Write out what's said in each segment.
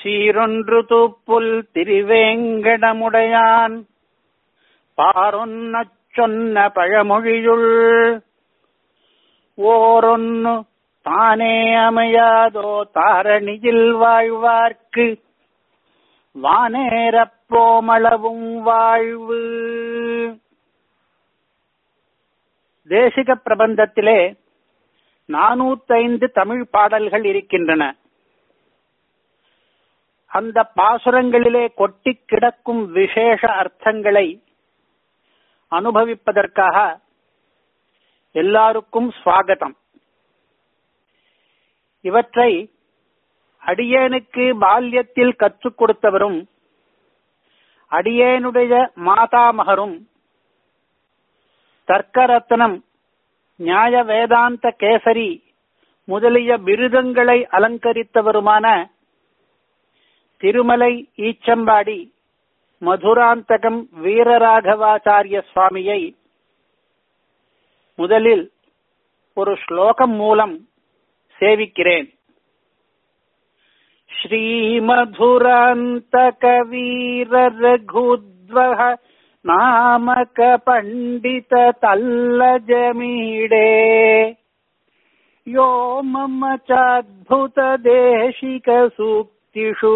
சீரொன்று தூப்புல் திருவேங்கடமுடையான் பாரொன்னச் சொன்ன பழமொழியுள் ஓரொன்னு தானே அமையாதோ தாரணியில் வாழ்வார்க்கு வானேரப்போமளவும் வாழ்வு தேசிக பிரபந்தத்திலே நானூத்தைந்து தமிழ் பாடல்கள் இருக்கின்றன அந்த பாசுரங்களிலே கொட்டி கிடக்கும் விசேஷ அர்த்தங்களை அனுபவிப்பதற்காக எல்லாருக்கும் சுவாகதம் இவற்றை அடியேனுக்கு பால்யத்தில் கற்றுக் கொடுத்தவரும் அடியேனுடைய மாதாமகரும் தர்க்கரத்னம் நியாய வேதாந்த கேசரி முதலிய பிருதங்களை அலங்கரித்தவருமான திருமலை ஈச்சம்பாடி மதுராந்தகம் வீரராகவாச்சாரிய சுவாமியை முதலில் ஒரு ஸ்லோகம் மூலம் சேவிக்கிறேன் श्रीमधुरान्तकवीररघुद्वः नामक पण्डित तल्लजमीडे यो मम चाद्भुतदेशिकसूक्तिषु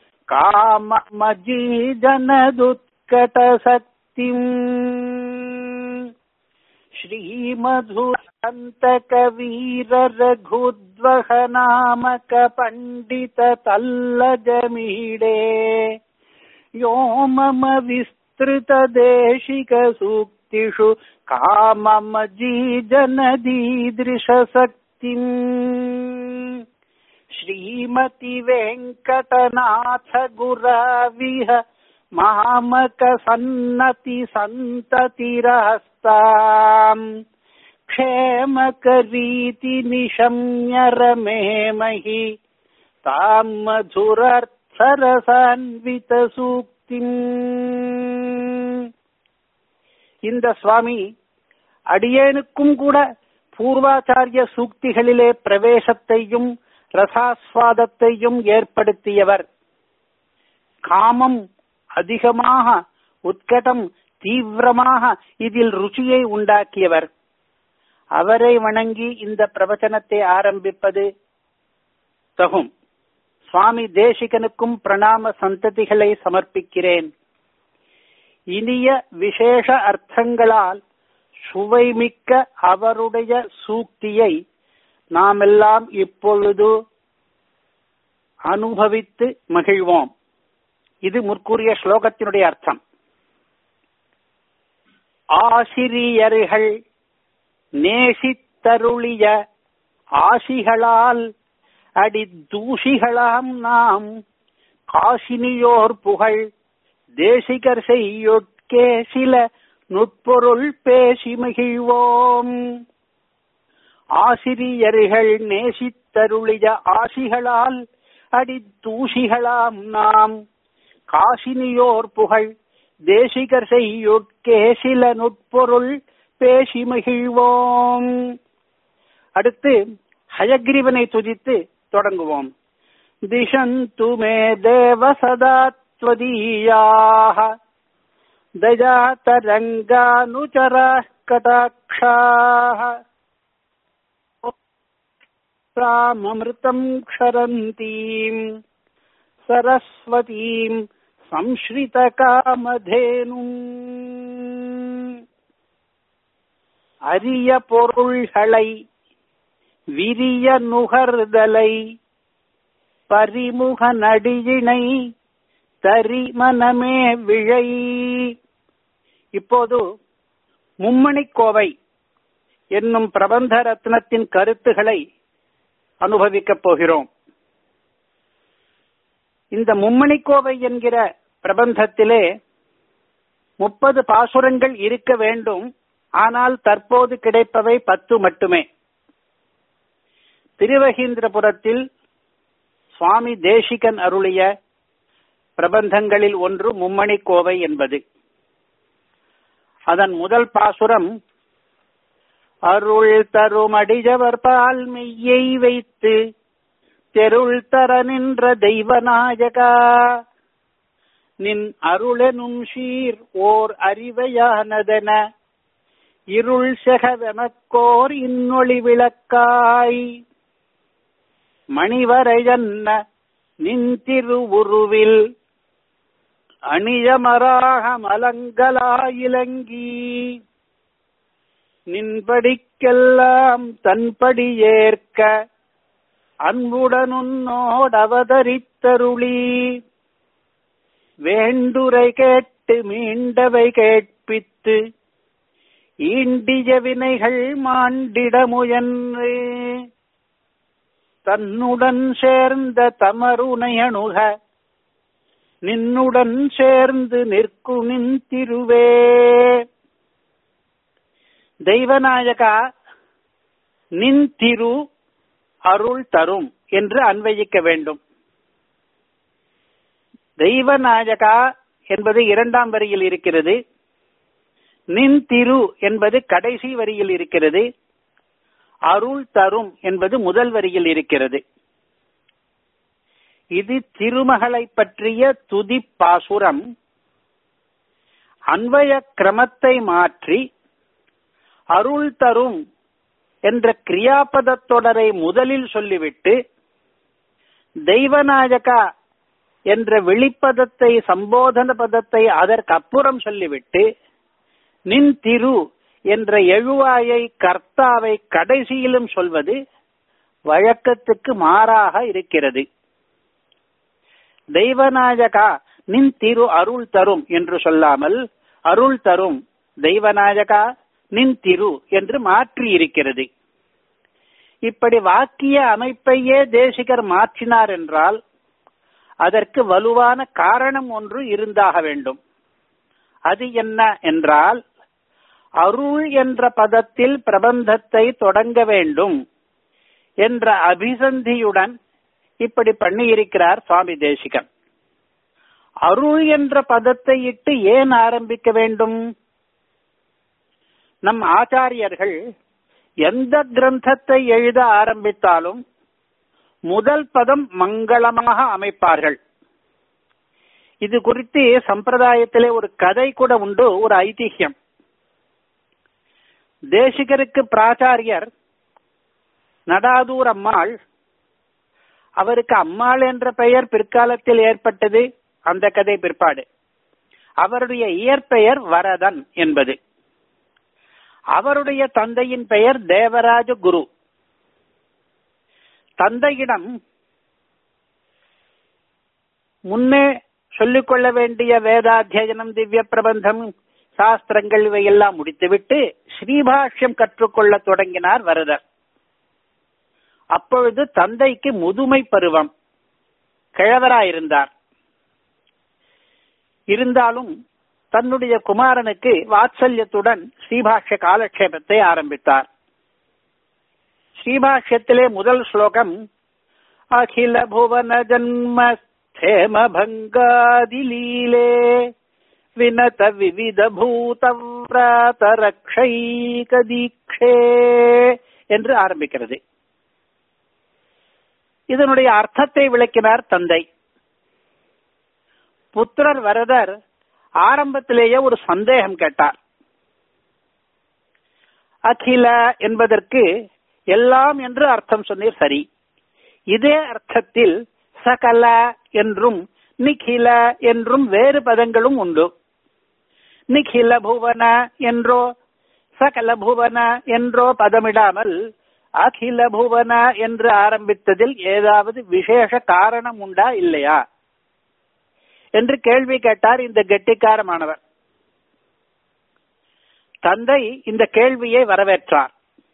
काममजीजनदुत्कटशक्तिम् श्रीमधुरन्तकवीररघुद्वह नामक पण्डित तल्लजमीडे यो मम विस्तृतदेशिकसूक्तिषु काममजीजनदीदृशशक्तिम् श्रीमति वेङ्कटनाथ गुराविह मामकसन्नति सन्ततिरस्ताम् क्षेमकरीति निशम्य रमेमहि ताम् மதுரர்த்தரசான்வித சூக்திம் இந்த சுவாமி அடியேனுக்கும் கூட பூர்வாச்சாரிய சூக்திகளிலே பிரவேசத்தையும் ரசாஸ்வாதத்தையும் ஏற்படுத்தியவர் காமம் அதிகமாக உத்கடம் தீவிரமாக இதில் ருச்சியை உண்டாக்கியவர் அவரை வணங்கி இந்த பிரவச்சனத்தை ஆரம்பிப்பது தகும் சுவாமி தேசிகனுக்கும் பிரணாம சந்ததிகளை சமர்ப்பிக்கிறேன் இனிய விசேஷ அர்த்தங்களால் சுவைமிக்க அவருடைய சூக்தியை நாமெல்லாம் இப்பொழுது அனுபவித்து மகிழ்வோம் இது முற்கூறிய ஸ்லோகத்தினுடைய அர்த்தம் ஆசிரியர்கள் நேசித்தருளிய ஆசிகளால் அடி தூஷிகளாம் நாம் காசினியோர் புகழ் தேசிகர் செய்யொட்கே சில நுட்பொருள் பேசி மகிழ்வோம் ஆசிரியர்கள் நேசித்தருளிய ஆசிகளால் அடி தூஷிகளாம் நாம் காசினியோர் புகழ் தேசிகர் செய்யொட்கே சில நுட்பொருள் பேசி மகிழ்வோம் அடுத்து ஹயக்ரீவனை துதித்து தொடங்குவோம் திசந்து மே தேவ சதா त्वदीयाः दयातरङ्गानुचराः कटाक्षाः राममृतम् क्षरन्तीम् सरस्वतीम् संश्ரிதகாமதேனும் அரிய பொருள்களை விரிய நுகர்தலை பரிமுக நடியினை தரி மனமே விழை இப்போது மும்மணிக்கோவை என்னும் பிரபந்த ரத்னத்தின் கருத்துகளை அனுபவிக்கப் போகிறோம் இந்த மும்மணிக்கோவை என்கிற பிரபந்தத்திலே முப்பது பாசுரங்கள் இருக்க வேண்டும் ஆனால் தற்போது கிடைப்பவை பத்து மட்டுமே திருவகீந்திரபுரத்தில் சுவாமி தேசிகன் அருளிய பிரபந்தங்களில் ஒன்று மும்மணி கோவை என்பது அதன் முதல் பாசுரம் அருள் தரும் அடிஜவர் பால் மெய்யை வைத்து தெருள் தர நின்ற தெய்வநாயகா நின் அருளெனும் சீர் ஓர் அறிவையானதென இருள் செகவெனக்கோர் இன்னொளி விளக்காய் மணிவரையன்ன நின் திருவுருவில் அணியமராக மலங்களாயிலங்கி நின்படிக்கெல்லாம் தன்படி ஏற்க அன்புடனுன்னோடவதரித்தருளி வேண்டுரை கேட்டு மீண்டவை கேட்பித்து ஈண்டிய வினைகள் மாண்டிட முயன்று தன்னுடன் சேர்ந்த தமருனை அணுக நின்னுடன் சேர்ந்து நிற்கு நின் திருவே தெய்வநாயகா நின் திரு அருள் தரும் என்று அன்வயிக்க வேண்டும் தெய்வநாயகா என்பது இரண்டாம் வரியில் இருக்கிறது நின் திரு என்பது கடைசி வரியில் இருக்கிறது அருள் தரும் என்பது முதல் வரியில் இருக்கிறது இது திருமகளை பற்றிய துதி பாசுரம் அன்வய கிரமத்தை மாற்றி அருள் தரும் என்ற கிரியாபத தொடரை முதலில் சொல்லிவிட்டு தெய்வநாயகா என்ற வெளிப்பதத்தை சம்போதன பதத்தை அதற்கு அப்புறம் சொல்லிவிட்டு நின் திரு என்ற எழுவாயை கர்த்தாவை கடைசியிலும் சொல்வது வழக்கத்துக்கு மாறாக இருக்கிறது தெய்வநாயகா நின் திரு அருள் தரும் என்று சொல்லாமல் அருள் தரும் தெய்வநாயகா நின் திரு என்று மாற்றி இருக்கிறது இப்படி வாக்கிய அமைப்பையே தேசிகர் மாற்றினார் என்றால் அதற்கு வலுவான காரணம் ஒன்று இருந்தாக வேண்டும் அது என்ன என்றால் அருள் என்ற பதத்தில் பிரபந்தத்தை தொடங்க வேண்டும் என்ற அபிசந்தியுடன் இப்படி பண்ணியிருக்கிறார் சுவாமி தேசிகன் அருள் என்ற பதத்தை இட்டு ஏன் ஆரம்பிக்க வேண்டும் நம் ஆச்சாரியர்கள் எந்த கிரந்தத்தை எழுத ஆரம்பித்தாலும் முதல் பதம் மங்களமாக அமைப்பார்கள் இது குறித்து சம்பிரதாயத்திலே ஒரு கதை கூட உண்டு ஒரு ஐதிஹ்யம் தேசிகருக்கு பிராச்சாரியர் நடாதூர் அம்மாள் அவருக்கு அம்மாள் என்ற பெயர் பிற்காலத்தில் ஏற்பட்டது அந்த கதை பிற்பாடு அவருடைய இயற்பெயர் வரதன் என்பது அவருடைய தந்தையின் பெயர் தேவராஜ குரு தந்தையிடம் முன்னே சொல்லிக்கொள்ள வேண்டிய வேதாத்தியனம் திவ்ய பிரபந்தம் சாஸ்திரங்கள் இவையெல்லாம் முடித்துவிட்டு ஸ்ரீபாஷ்யம் கற்றுக்கொள்ள தொடங்கினார் வரதர் அப்பொழுது தந்தைக்கு முதுமை பருவம் கிழவராயிருந்தார் இருந்தாலும் தன்னுடைய குமாரனுக்கு வாத்சல்யத்துடன் ஸ்ரீபாஷ்ய காலக்ஷேபத்தை ஆரம்பித்தார் ஸ்ரீபாஷ்யத்திலே முதல் ஸ்லோகம் அகில புவன ஜன்ம க்ஷேம பங்காதிலீலே வினத விவித பூதவ்ராத ரக்ஷைக தீக்ஷே என்று ஆரம்பிக்கிறது இதனுடைய அர்த்தத்தை விளக்கினார் தந்தை புத்திரர் வரதர் ஆரம்பத்திலேயே ஒரு சந்தேகம் கேட்டார் அகில என்பதற்கு எல்லாம் என்று அர்த்தம் சொன்னீர் சரி இதே அர்த்தத்தில் சகல என்றும் நிகில என்றும் வேறு பதங்களும் உண்டு நிகில புவன என்றோ சகல புவன என்றோ பதமிடாமல் அகில புவன என்று ஆரம்பித்ததில் ஏதாவது விசேஷ காரணம் உண்டா இல்லையா என்று கேள்வி கேட்டார் இந்த கெட்டிக்காரமானவர் தந்தை இந்த கேள்வியை வரவேற்றார்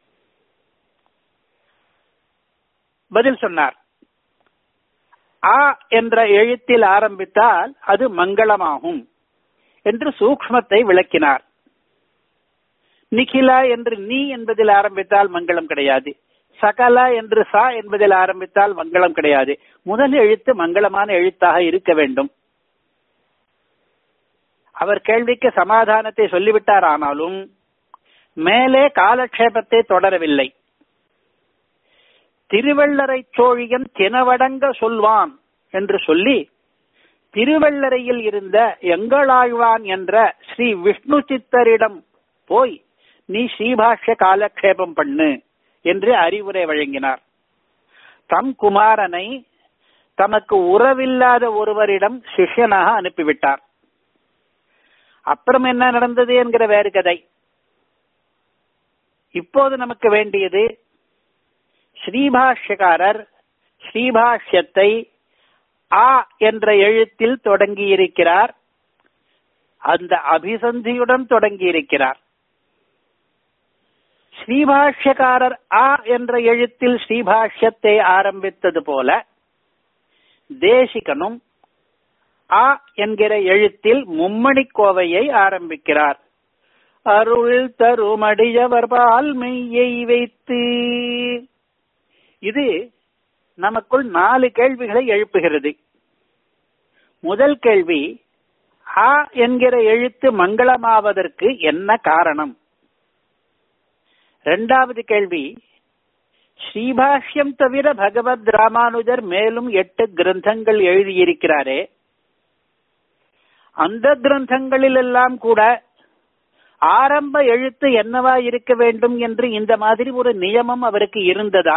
பதில் சொன்னார் ஆ என்ற எழுத்தில் ஆரம்பித்தால் அது மங்களமாகும் என்று சூக்மத்தை விளக்கினார் நிகிலா என்று நீ என்பதில் ஆரம்பித்தால் மங்களம் கிடையாது சகல என்று சா என்பதில் ஆரம்பித்தால் மங்களம் கிடையாது முதல் எழுத்து மங்களமான எழுத்தாக இருக்க வேண்டும் அவர் கேள்விக்கு சமாதானத்தை சொல்லிவிட்டார் ஆனாலும் மேலே காலக்ஷேபத்தை தொடரவில்லை திருவள்ளரை சோழியன் தினவடங்க சொல்வான் என்று சொல்லி திருவள்ளரையில் இருந்த எங்களாழ்வான் என்ற ஸ்ரீ விஷ்ணு சித்தரிடம் போய் நீ ஸ்ரீபாஷ்ய காலக்ஷேபம் பண்ணு என்று அறிவுரை வழங்கினார் தம் குமாரனை தமக்கு உறவில்லாத ஒருவரிடம் சிஷ்யனாக அனுப்பிவிட்டார் அப்புறம் என்ன நடந்தது என்கிற வேறு கதை இப்போது நமக்கு வேண்டியது ஸ்ரீபாஷ்யக்காரர் ஸ்ரீபாஷ்யத்தை ஆ என்ற எழுத்தில் தொடங்கியிருக்கிறார் அந்த அபிசந்தியுடன் தொடங்கியிருக்கிறார் ஸ்ரீபாஷ்யக்காரர் ஆ என்ற எழுத்தில் ஸ்ரீபாஷ்யத்தை ஆரம்பித்தது போல தேசிகனும் ஆ என்கிற எழுத்தில் மும்மணி கோவையை ஆரம்பிக்கிறார் அருள் தருமடியவர் பால் மெய்யை வைத்து இது நமக்குள் நாலு கேள்விகளை எழுப்புகிறது முதல் கேள்வி ஆ என்கிற எழுத்து மங்களமாவதற்கு என்ன காரணம் இரண்டாவது கேள்வி ஸ்ரீபாஷ்யம் தவிர பகவத் ராமானுஜர் மேலும் எட்டு கிரந்தங்கள் எழுதியிருக்கிறாரே அந்த கிரந்தங்களில் எல்லாம் கூட ஆரம்ப எழுத்து என்னவா இருக்க வேண்டும் என்று இந்த மாதிரி ஒரு நியமம் அவருக்கு இருந்ததா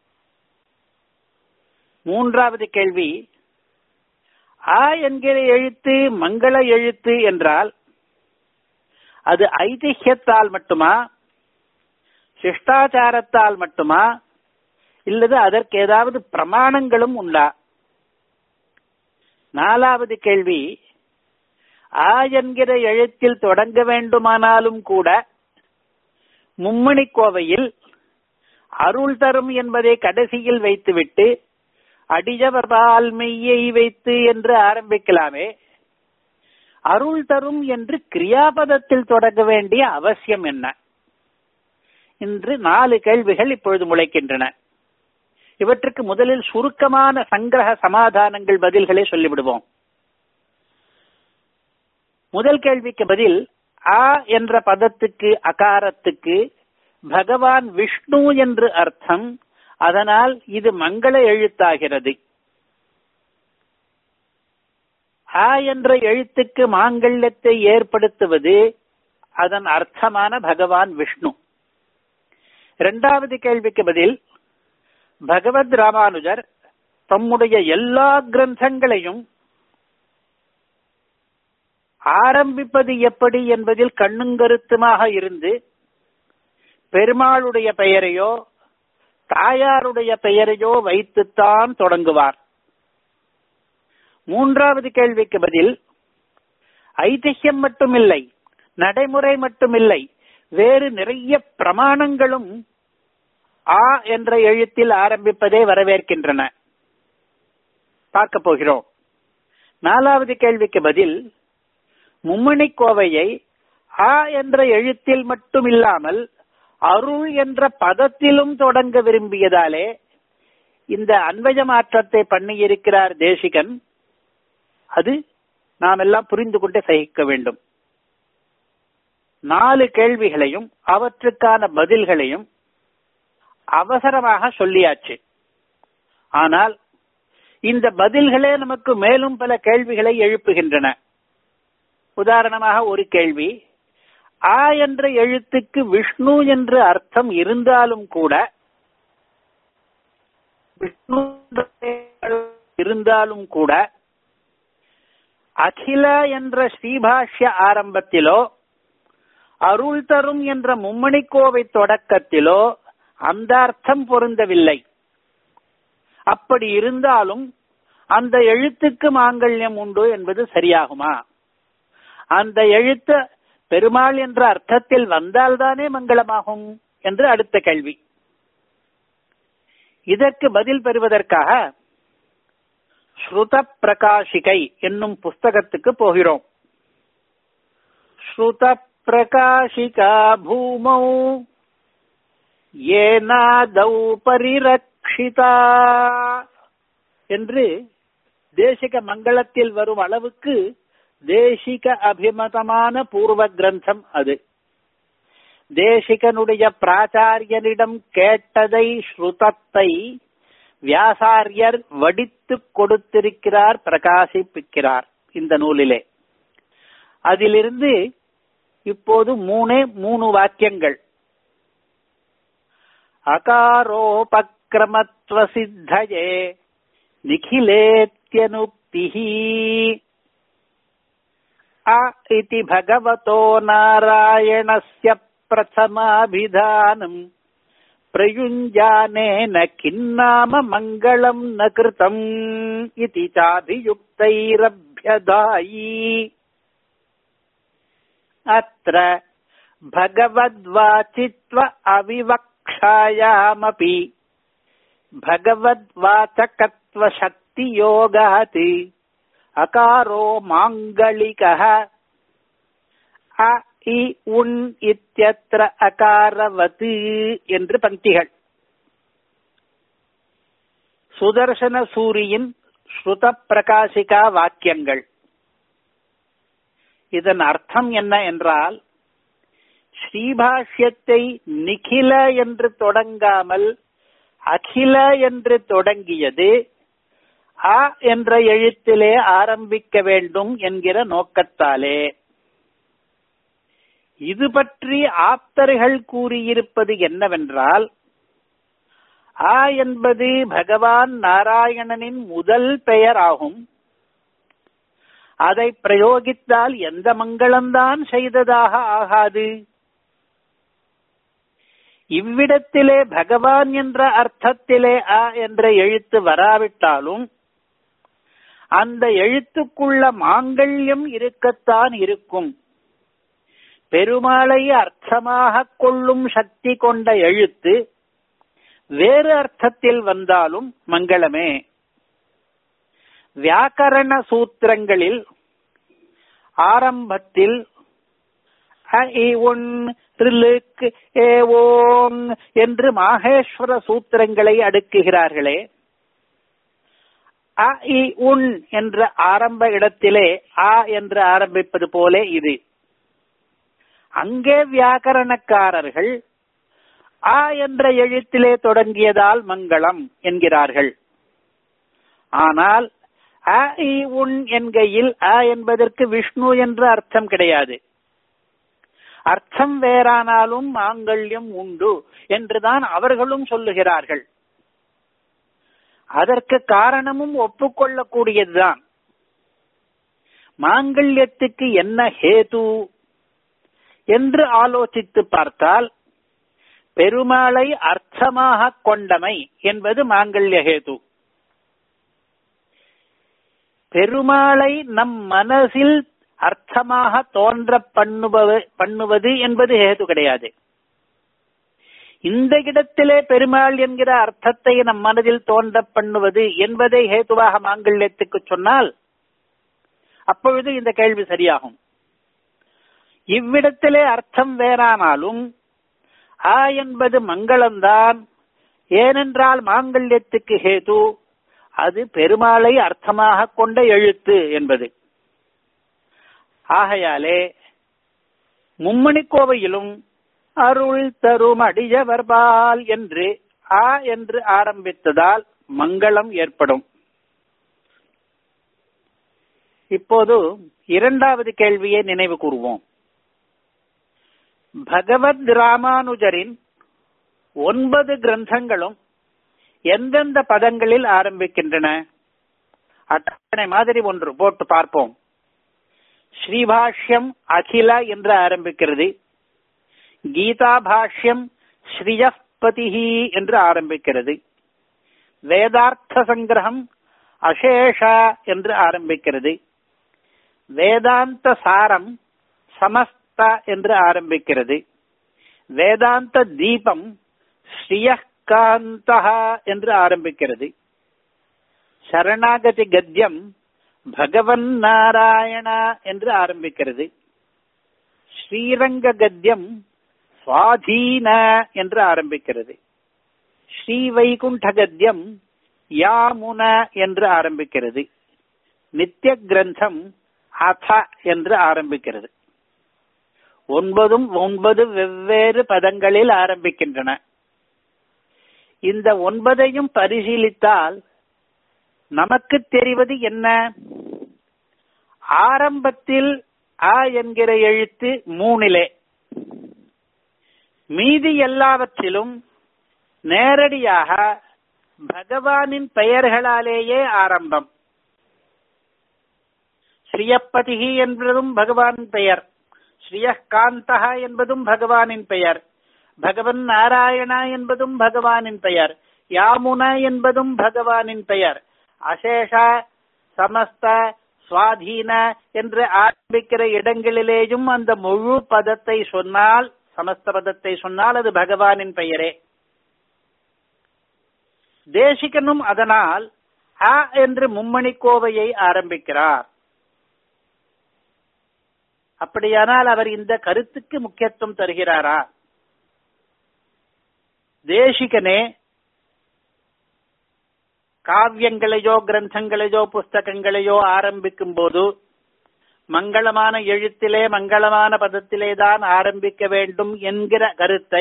மூன்றாவது கேள்வி ஆ என்கிற எழுத்து மங்கள எழுத்து என்றால் அது ஐதிஹ்யத்தால் மட்டுமா சிஷ்டாச்சாரத்தால் மட்டுமா இல்லது அதற்கு ஏதாவது பிரமாணங்களும் உண்டா நாலாவது கேள்வி ஆ என்கிற எழுத்தில் தொடங்க வேண்டுமானாலும் கூட மும்மணி கோவையில் அருள் தரும் என்பதை கடைசியில் வைத்துவிட்டு அடிஜவர்பால் மெய்யை வைத்து என்று ஆரம்பிக்கலாமே அருள் தரும் என்று கிரியாபதத்தில் தொடங்க வேண்டிய அவசியம் என்ன இன்று நாலு கேள்விகள் இப்பொழுது முளைக்கின்றன இவற்றுக்கு முதலில் சுருக்கமான சங்கிரக சமாதானங்கள் பதில்களை சொல்லிவிடுவோம் முதல் கேள்விக்கு பதில் ஆ என்ற பதத்துக்கு அகாரத்துக்கு பகவான் விஷ்ணு என்று அர்த்தம் அதனால் இது மங்கள எழுத்தாகிறது ஆ என்ற எழுத்துக்கு மாங்கல்யத்தை ஏற்படுத்துவது அதன் அர்த்தமான பகவான் விஷ்ணு இரண்டாவது கேள்விக்கு பதில் பகவத் ராமானுஜர் தம்முடைய எல்லா கிரந்தங்களையும் ஆரம்பிப்பது எப்படி என்பதில் கண்ணுங்கருத்துமாக இருந்து பெருமாளுடைய பெயரையோ தாயாருடைய பெயரையோ வைத்துத்தான் தொடங்குவார் மூன்றாவது கேள்விக்கு பதில் ஐதிஹ்யம் மட்டுமில்லை நடைமுறை மட்டுமில்லை வேறு நிறைய பிரமாணங்களும் ஆ என்ற எழுத்தில் ஆரம்பிப்பதை வரவேற்கின்றன பார்க்க போகிறோம் நாலாவது கேள்விக்கு பதில் மும்மணி கோவையை ஆ என்ற எழுத்தில் மட்டும் இல்லாமல் அருள் என்ற பதத்திலும் தொடங்க விரும்பியதாலே இந்த அன்வய மாற்றத்தை பண்ணியிருக்கிறார் தேசிகன் அது நாம் எல்லாம் புரிந்து கொண்டே சகிக்க வேண்டும் நாலு கேள்விகளையும் அவற்றுக்கான பதில்களையும் அவசரமாக சொல்லியாச்சு ஆனால் இந்த பதில்களே நமக்கு மேலும் பல கேள்விகளை எழுப்புகின்றன உதாரணமாக ஒரு கேள்வி ஆ என்ற எழுத்துக்கு விஷ்ணு என்று அர்த்தம் இருந்தாலும் கூட விஷ்ணு இருந்தாலும் கூட அகில என்ற ஸ்ரீபாஷ்ய ஆரம்பத்திலோ அருள் தரும் என்ற மும்மணிக்கோவை தொடக்கத்திலோ அந்த அர்த்தம் பொருந்தவில்லை அப்படி இருந்தாலும் அந்த எழுத்துக்கு மாங்கல்யம் உண்டு என்பது சரியாகுமா அந்த எழுத்து பெருமாள் என்ற அர்த்தத்தில் வந்தால்தானே மங்களமாகும் என்று அடுத்த கேள்வி இதற்கு பதில் பெறுவதற்காக ஸ்ருத பிரகாஷிகை என்னும் புஸ்தகத்துக்கு போகிறோம் ஸ்ருத பிரகாஷிகா பூமௌ ஏனாதௌ பரிரக்ஷிதா என்று தேசிக மங்களத்தில் வரும் அளவுக்கு தேசிக அபிமதமான பூர்வ கிரந்தம் அது தேசிகனுடைய பிராச்சாரியனிடம் கேட்டதை ஸ்ருதத்தை வியாசாரியர் வடித்து கொடுத்திருக்கிறார் பிரகாசிப்பிக்கிறார் இந்த நூலிலே அதிலிருந்து இப்போது மூணே மூணு வாக்கியங்கள் அகாரோபக்ரமத்வ சித்தயே நிகிலேத்யனுக்திः अ इति भगवतो नारायणस्य प्रथमाभिधानम् प्रयुञ्जानेन किन्नाम मङ्गलम् न कृतम् इति चाभियुक्तैरभ्यदायी अत्र भगवद्वाचित्व अविवक्षायामपि भगवद्वाचकत्वशक्तियोगात् अकारो माङ्गलिकः அ இ உன் இத்தியத்திர அகாரவத்து என்று பங்கிகள் சுதர்சன சூரியின் ஸ்ருத பிரகாசிகா வாக்கியங்கள் இதன் அர்த்தம் என்ன என்றால் ஸ்ரீபாஷ்யத்தை நிகில என்று தொடங்காமல் அகில என்று தொடங்கியது அ என்ற எழுத்திலே ஆரம்பிக்க வேண்டும் என்கிற நோக்கத்தாலே இது பற்றி ஆப்தர்கள் கூறியிருப்பது என்னவென்றால் ஆ என்பது பகவான் நாராயணனின் முதல் பெயர் ஆகும் அதை பிரயோகித்தால் எந்த மங்களம்தான் செய்ததாக ஆகாது இவ்விடத்திலே பகவான் என்ற அர்த்தத்திலே அ என்ற எழுத்து வராவிட்டாலும் அந்த எழுத்துக்குள்ள மாங்கல்யம் இருக்கத்தான் இருக்கும் பெருமாளை அர்த்தமாக கொள்ளும் சக்தி கொண்ட எழுத்து வேறு அர்த்தத்தில் வந்தாலும் மங்களமே வியாக்கரண சூத்திரங்களில் ஆரம்பத்தில் அ, இ, உன், ரிலுக், ஏ, ஓங் என்று மாகேஸ்வர சூத்திரங்களை அடுக்குகிறார்களே அ இ உன் என்ற ஆரம்ப இடத்திலே ஆ என்று ஆரம்பிப்பது போலே இது அங்கே வியாக்கரணக்காரர்கள் ஆ என்ற எழுத்திலே தொடங்கியதால் மங்களம் என்கிறார்கள் ஆனால் அ இ உன் என்கையில் அ என்பதற்கு விஷ்ணு என்ற அர்த்தம் கிடையாது அர்த்தம் வேறானாலும் மாங்கல்யம் உண்டு என்றுதான் அவர்களும் சொல்லுகிறார்கள் அதற்கு காரணமும் ஒப்புக்கொள்ளக்கூடியதுதான் மாங்கல்யத்துக்கு என்ன ஹேது என்று ஆலோசித்து பார்த்தால் பெருமாளை அர்த்தமாக கொண்டமை என்பது மாங்கல்ய ஹேது பெருமாளை நம் மனசில் அர்த்தமாக தோன்ற பண்ணுவது பண்ணுவது என்பது ஹேது கிடையாது இந்த இடத்திலே பெருமாள் என்கிற அர்த்தத்தை நம் மனதில் தோன்ற பண்ணுவது என்பதை ஹேதுவாக மாங்கல்யத்துக்கு சொன்னால் அப்பொழுது இந்த கேள்வி சரியாகும் இவ்விடத்திலே அர்த்தம் வேறானாலும் ஆ என்பது மங்களம்தான் ஏனென்றால் மாங்கல்யத்துக்கு ஹேது அது பெருமாளை அர்த்தமாக கொண்ட எழுத்து என்பது ஆகையாலே மும்மணி கோவையிலும் அருள் தரும் அடியவர்பால் என்று ஆ என்று ஆரம்பித்ததால் மங்களம் ஏற்படும் இப்போது இரண்டாவது கேள்வியை நினைவு கூறுவோம் பகவத் ராமானுஜரின் ஒன்பது கிரந்தங்களும் எந்தெந்த பதங்களில் ஆரம்பிக்கின்றன அட்டவணை மாதிரி ஒன்று போட்டு பார்ப்போம் ஸ்ரீபாஷ்யம் அகில என்று ஆரம்பிக்கிறது கீதா பாஷ்யம் ஸ்ரீயப்பதிஹி என்று ஆரம்பிக்கிறது வேதார்த்த சங்கிரகம் அசேஷ என்று ஆரம்பிக்கிறது வேதாந்த சாரம் சமஸ்த என்று ஆரம்பிக்கிறது வேதாந்த தீபம் ஸ்ரீயகாந்த என்று ஆரம்பிக்கிறது சரணாகதி கத்தியம் பகவன் நாராயணா என்று ஆரம்பிக்கிறது ஸ்ரீரங்க கத்தியம் சுவாதீன என்று ஆரம்பிக்கிறது ஸ்ரீ வைகுண்ட கத்தியம் யாமுன என்று ஆரம்பிக்கிறது நித்திய கிரந்தம் அத என்று ஆரம்பிக்கிறது ஒன்பதும் ஒன்பது வெவ்வேறு பதங்களில் ஆரம்பிக்கின்றன இந்த ஒன்பதையும் பரிசீலித்தால் நமக்கு தெரிவது என்ன ஆரம்பத்தில் ஆ என்கிற எழுத்து மூணிலே மீதி எல்லாவற்றிலும் நேரடியாக பகவானின் பெயர்களாலேயே ஆரம்பம் ஸ்ரீயப்பதிகி என்பதும் பகவானின் பெயர் ஸ்ரீயகாந்தகா என்பதும் பகவானின் பெயர் பகவன் நாராயணா என்பதும் பகவானின் பெயர் யாமுனா என்பதும் பகவானின் பெயர் அசேஷ சமஸ்த சுவாதீன என்று ஆரம்பிக்கிற இடங்களிலேயும் அந்த முழு பதத்தை சொன்னால் சமஸ்த பதத்தை சொன்னால் அது பகவானின் பெயரே தேசிகனும் அதனால் அ என்று மும்மணி கோவையை ஆரம்பிக்கிறார் அப்படியானால் அவர் இந்த கருத்துக்கு முக்கியத்துவம் தருகிறாரா தேசிகனே காவியங்களையோ கிரந்தங்களையோ புஸ்தகங்களையோ ஆரம்பிக்கும் போது மங்களமான எழுத்திலே மங்களமான பதத்திலே தான் ஆரம்பிக்க வேண்டும் என்கிற கருத்தை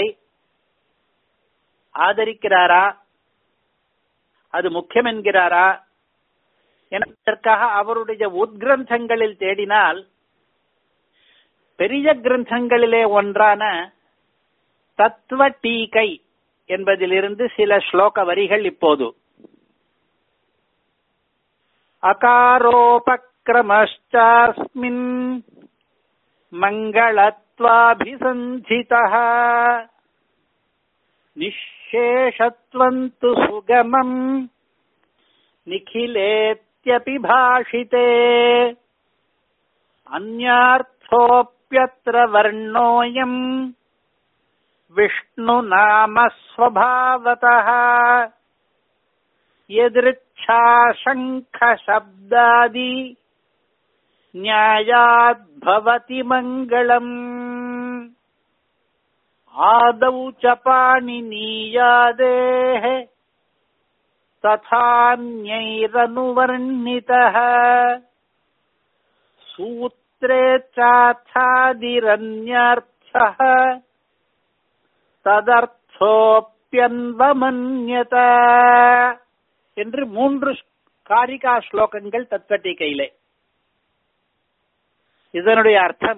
ஆதரிக்கிறாரா அது முக்கியம் என்கிறாரா என்பதற்காக அவருடைய உத்கிரந்தங்களில் தேடினால் பெரிய கிரந்தங்களிலே ஒன்றான தத்துவ டீகை என்பதிலிருந்து சில ஸ்லோக வரிகள் இப்போது अकारोपक्रमश्चास्मिन् मङ्गलत्वाभिसन्धितः निःशेषत्वम् तु सुगमम् निखिलेत्यपि भाषिते अन्यार्थोऽप्यत्र वर्णोऽयम् विष्णुनामस्वभावतः यदृच्छाशङ्खशब्दादि न्यायाद्भवति मङ्गलम् आदौ च पाणिनीयादेः तथान्यैरनुवर्णितः सूत्रे चाथादिरन्यर्थः तदर्थोऽप्यन्वमन्यत என்று மூன்று காரிகா ஸ்லோகங்கள் தத்வட்டிகையிலே இதனுடைய அர்த்தம்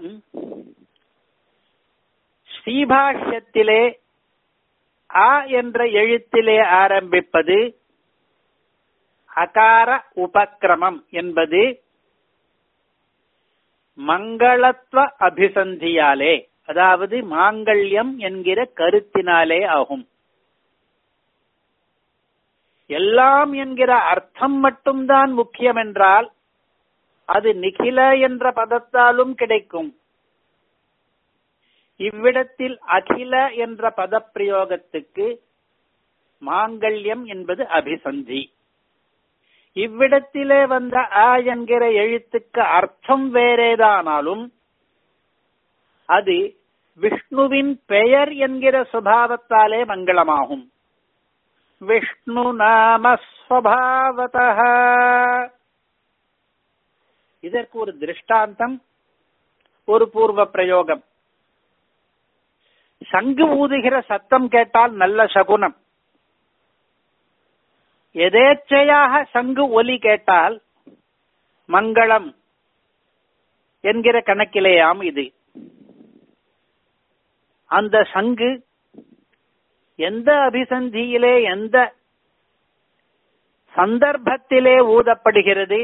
ஸ்ரீபாஷ்யத்திலே ஆ என்ற எழுத்திலே ஆரம்பிப்பது அகார உபக்கிரமம் என்பது மங்களத்துவ அபிசந்தியாலே அதாவது மாங்கல்யம் என்கிற கருத்தினாலே ஆகும் எல்லாம் என்கிற அர்த்தம் மட்டும்தான் முக்கியம் என்றால் அது நிகில என்ற பதத்தாலும் கிடைக்கும் இவ்விடத்தில் அகில என்ற பதப்பிரயோகத்துக்கு மாங்கல்யம் என்பது அபிசந்தி இவ்விடத்திலே வந்த அ என்கிற எழுத்துக்கு அர்த்தம் வேறேதானாலும் அது விஷ்ணுவின் பெயர் என்கிற சுபாவத்தாலே மங்களமாகும் விஷ்ணு நாமஸ்வபாவத இதற்கு ஒரு திருஷ்டாந்தம் ஒரு பூர்வ பிரயோகம் சங்கு ஊதுகிற சத்தம் கேட்டால் நல்ல சகுனம் எதேச்சையாக சங்கு ஒலி கேட்டால் மங்களம் என்கிற கணக்கிலேயாம் இது அந்த சங்கு எந்த அபிசந்தியிலே எந்த சந்தர்ப்பத்திலே ஊதப்படுகிறது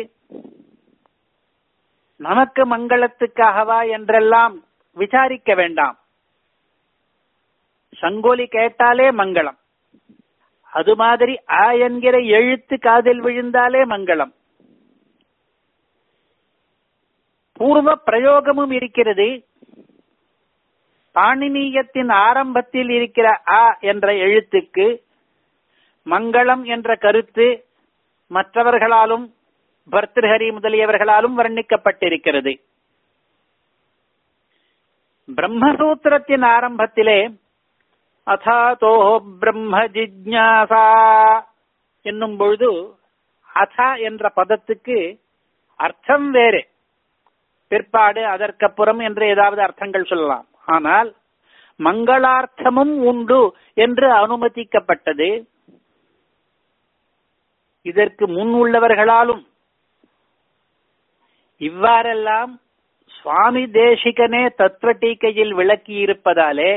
நமக்கு மங்களத்துக்காகவா என்றெல்லாம் விசாரிக்க வேண்டாம் சங்கோலி கேட்டாலே மங்களம் அது மாதிரி ஆ என்கிற எழுத்து காதில் விழுந்தாலே மங்களம் பூர்வ பிரயோகமும் இருக்கிறது பாணினீயத்தின் ஆரம்பத்தில் இருக்கிற அ என்ற எழுத்துக்கு மங்களம் என்ற கருத்து மற்றவர்களாலும் பர்திருஹரி முதலியவர்களாலும் வர்ணிக்கப்பட்டிருக்கிறது பிரம்மசூத்திரத்தின் ஆரம்பத்திலே அதாதோ பிரம்ம ஜிஜ்ஞாசா என்னும் பொழுது அதா என்ற பதத்துக்கு அர்த்தம் வேறு பிற்பாடு அதற்கப்புறம் என்று ஏதாவது அர்த்தங்கள் சொல்லலாம் ஆனால் மங்களார்த்தமும் உண்டு என்று அனுமதிக்கப்பட்டது இதற்கு முன் உள்ளவர்களாலும் இவ்வாறெல்லாம் சுவாமி தேசிகனே தத்துவ டீக்கையில் விளக்கி இருப்பதாலே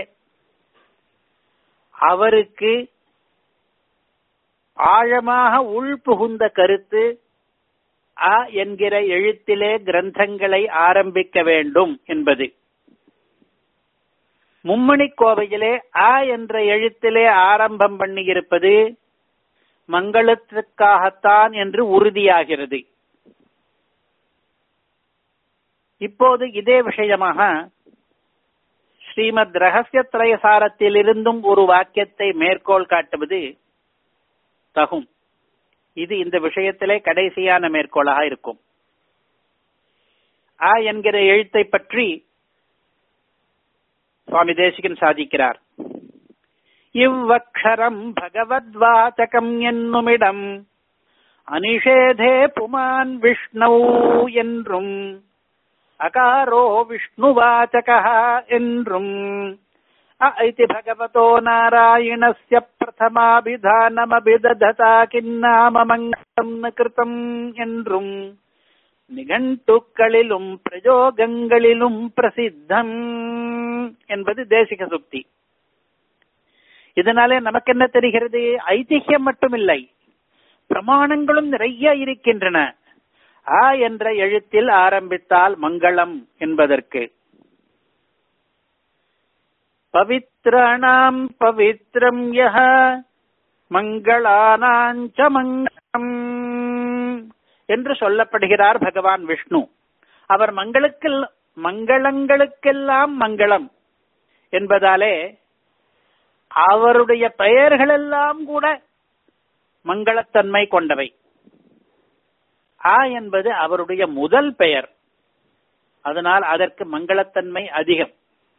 அவருக்கு ஆழமாக உள் புகுந்த கருத்து அ என்கிற எழுத்திலே கிரந்தங்களை ஆரம்பிக்க வேண்டும் என்பது மும்மணி கோவையிலே அ என்ற எழுத்திலே ஆரம்பம் பண்ணியிருப்பது மங்களத்திற்காகத்தான் என்று உறுதியாகிறது இப்போது இதே விஷயமாக ஸ்ரீமத் ரகசிய திரயசாரத்திலிருந்தும் ஒரு வாக்கியத்தை மேற்கோள் காட்டுவது தகும் இது இந்த விஷயத்திலே கடைசியான மேற்கோளாக இருக்கும் ஆ என்கிற எழுத்தை பற்றி சுவாமி தேசிகன் சாதிக்கிறார் இவ்வக்ஷரம் பகவத்வாச்சகம் என்னுமிடம் அனிஷேதே புமான் விஷ்ணு என்றும் அகாரோ விஷ்ணுவாச்சக என்றும் அ இதி பகவதோ நாராயணஸ்ய பிரதமாபிதானமபிதததா கின்னாம மங்களம் ந கிருதம் என்றும் நிகண்டுக்களிலும் பிரயோகங்களிலும் பிரசித்தம் என்பது தேசிக சுக்தி இதனாலே நமக்கு என்ன தெரிகிறது ஐதிஹ்யம் மட்டுமில்லை பிரமாணங்களும் நிறைய இருக்கின்றன ஆ என்ற எழுத்தில் ஆரம்பித்தால் மங்களம் என்பதற்கு பவித்ராணாம் பவித்ரம் யஹ மங்களானாஞ்ச மங்களம் என்று சொல்லப்படுகிறார் பகவான் விஷ்ணு அவர் மங்களுக்கு மங்களங்களுக்கெல்லாம் மங்களம் என்பதாலே அவருடைய பெயர்களெல்லாம் கூட மங்களத்தன்மை கொண்டவை ஆ என்பது அவருடைய முதல் பெயர் அதனால் அதற்கு மங்களத்தன்மை அதிகம்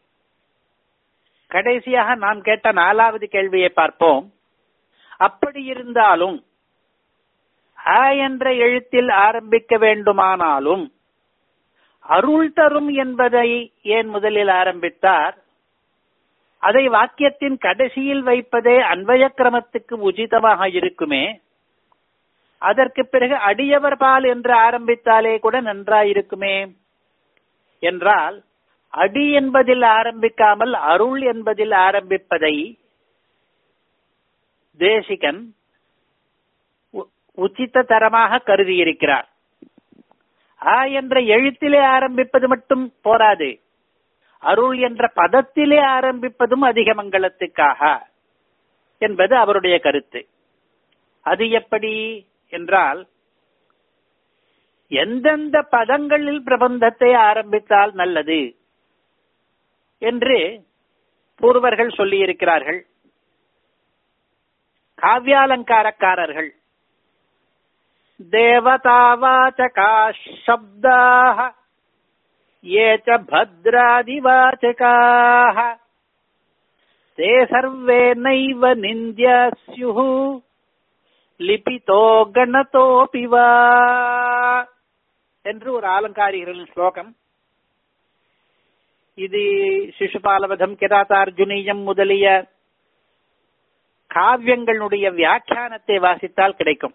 கடைசியாக நாம் கேட்ட நாலாவது கேள்வியை பார்ப்போம் அப்படி இருந்தாலும் அ என்ற எழுத்தில் ஆரம்பிக்க வேண்டுமானாலும் அருள் தரும் என்பதை ஏன் முதலில் ஆரம்பித்தார் அதை வாக்கியத்தின் கடைசியில் வைப்பதே அன்வய கிரமத்துக்கு உச்சிதமாக இருக்குமே அதற்கு பிறகு அடியவர் பால் என்று ஆரம்பித்தாலே கூட நன்றாயிருக்குமே என்றால் அடி என்பதில் ஆரம்பிக்காமல் அருள் என்பதில் ஆரம்பிப்பதை தேசிகன் உச்சித்த தரமாக கருதியிருக்கிறார் ஆ என்ற எழுத்திலே ஆரம்பிப்பது மட்டும் போராது அருள் என்ற பதத்திலே ஆரம்பிப்பதும் அதிக மங்களத்துக்காக என்பது அவருடைய கருத்து அது எப்படி என்றால் எந்தெந்த பதங்களில் பிரபந்தத்தை ஆரம்பித்தால் நல்லது என்று பூர்வர்கள் சொல்லியிருக்கிறார்கள் காவியாலங்காரக்காரர்கள் தேவதாவாச்சகா சப்தாக ये च भद्रादिवाचकाः ते सर्वे नैव निन्द्या स्युः லிபிதோ கணத்தோபி வா என்று ஒரு ஆலங்காரிகளின் ஸ்லோகம் இது சிசுபாலவதம் கிராத்தார்ஜுனியம் முதலிய காவியங்களுடைய வியாக்கியானத்தை வாசித்தால் கிடைக்கும்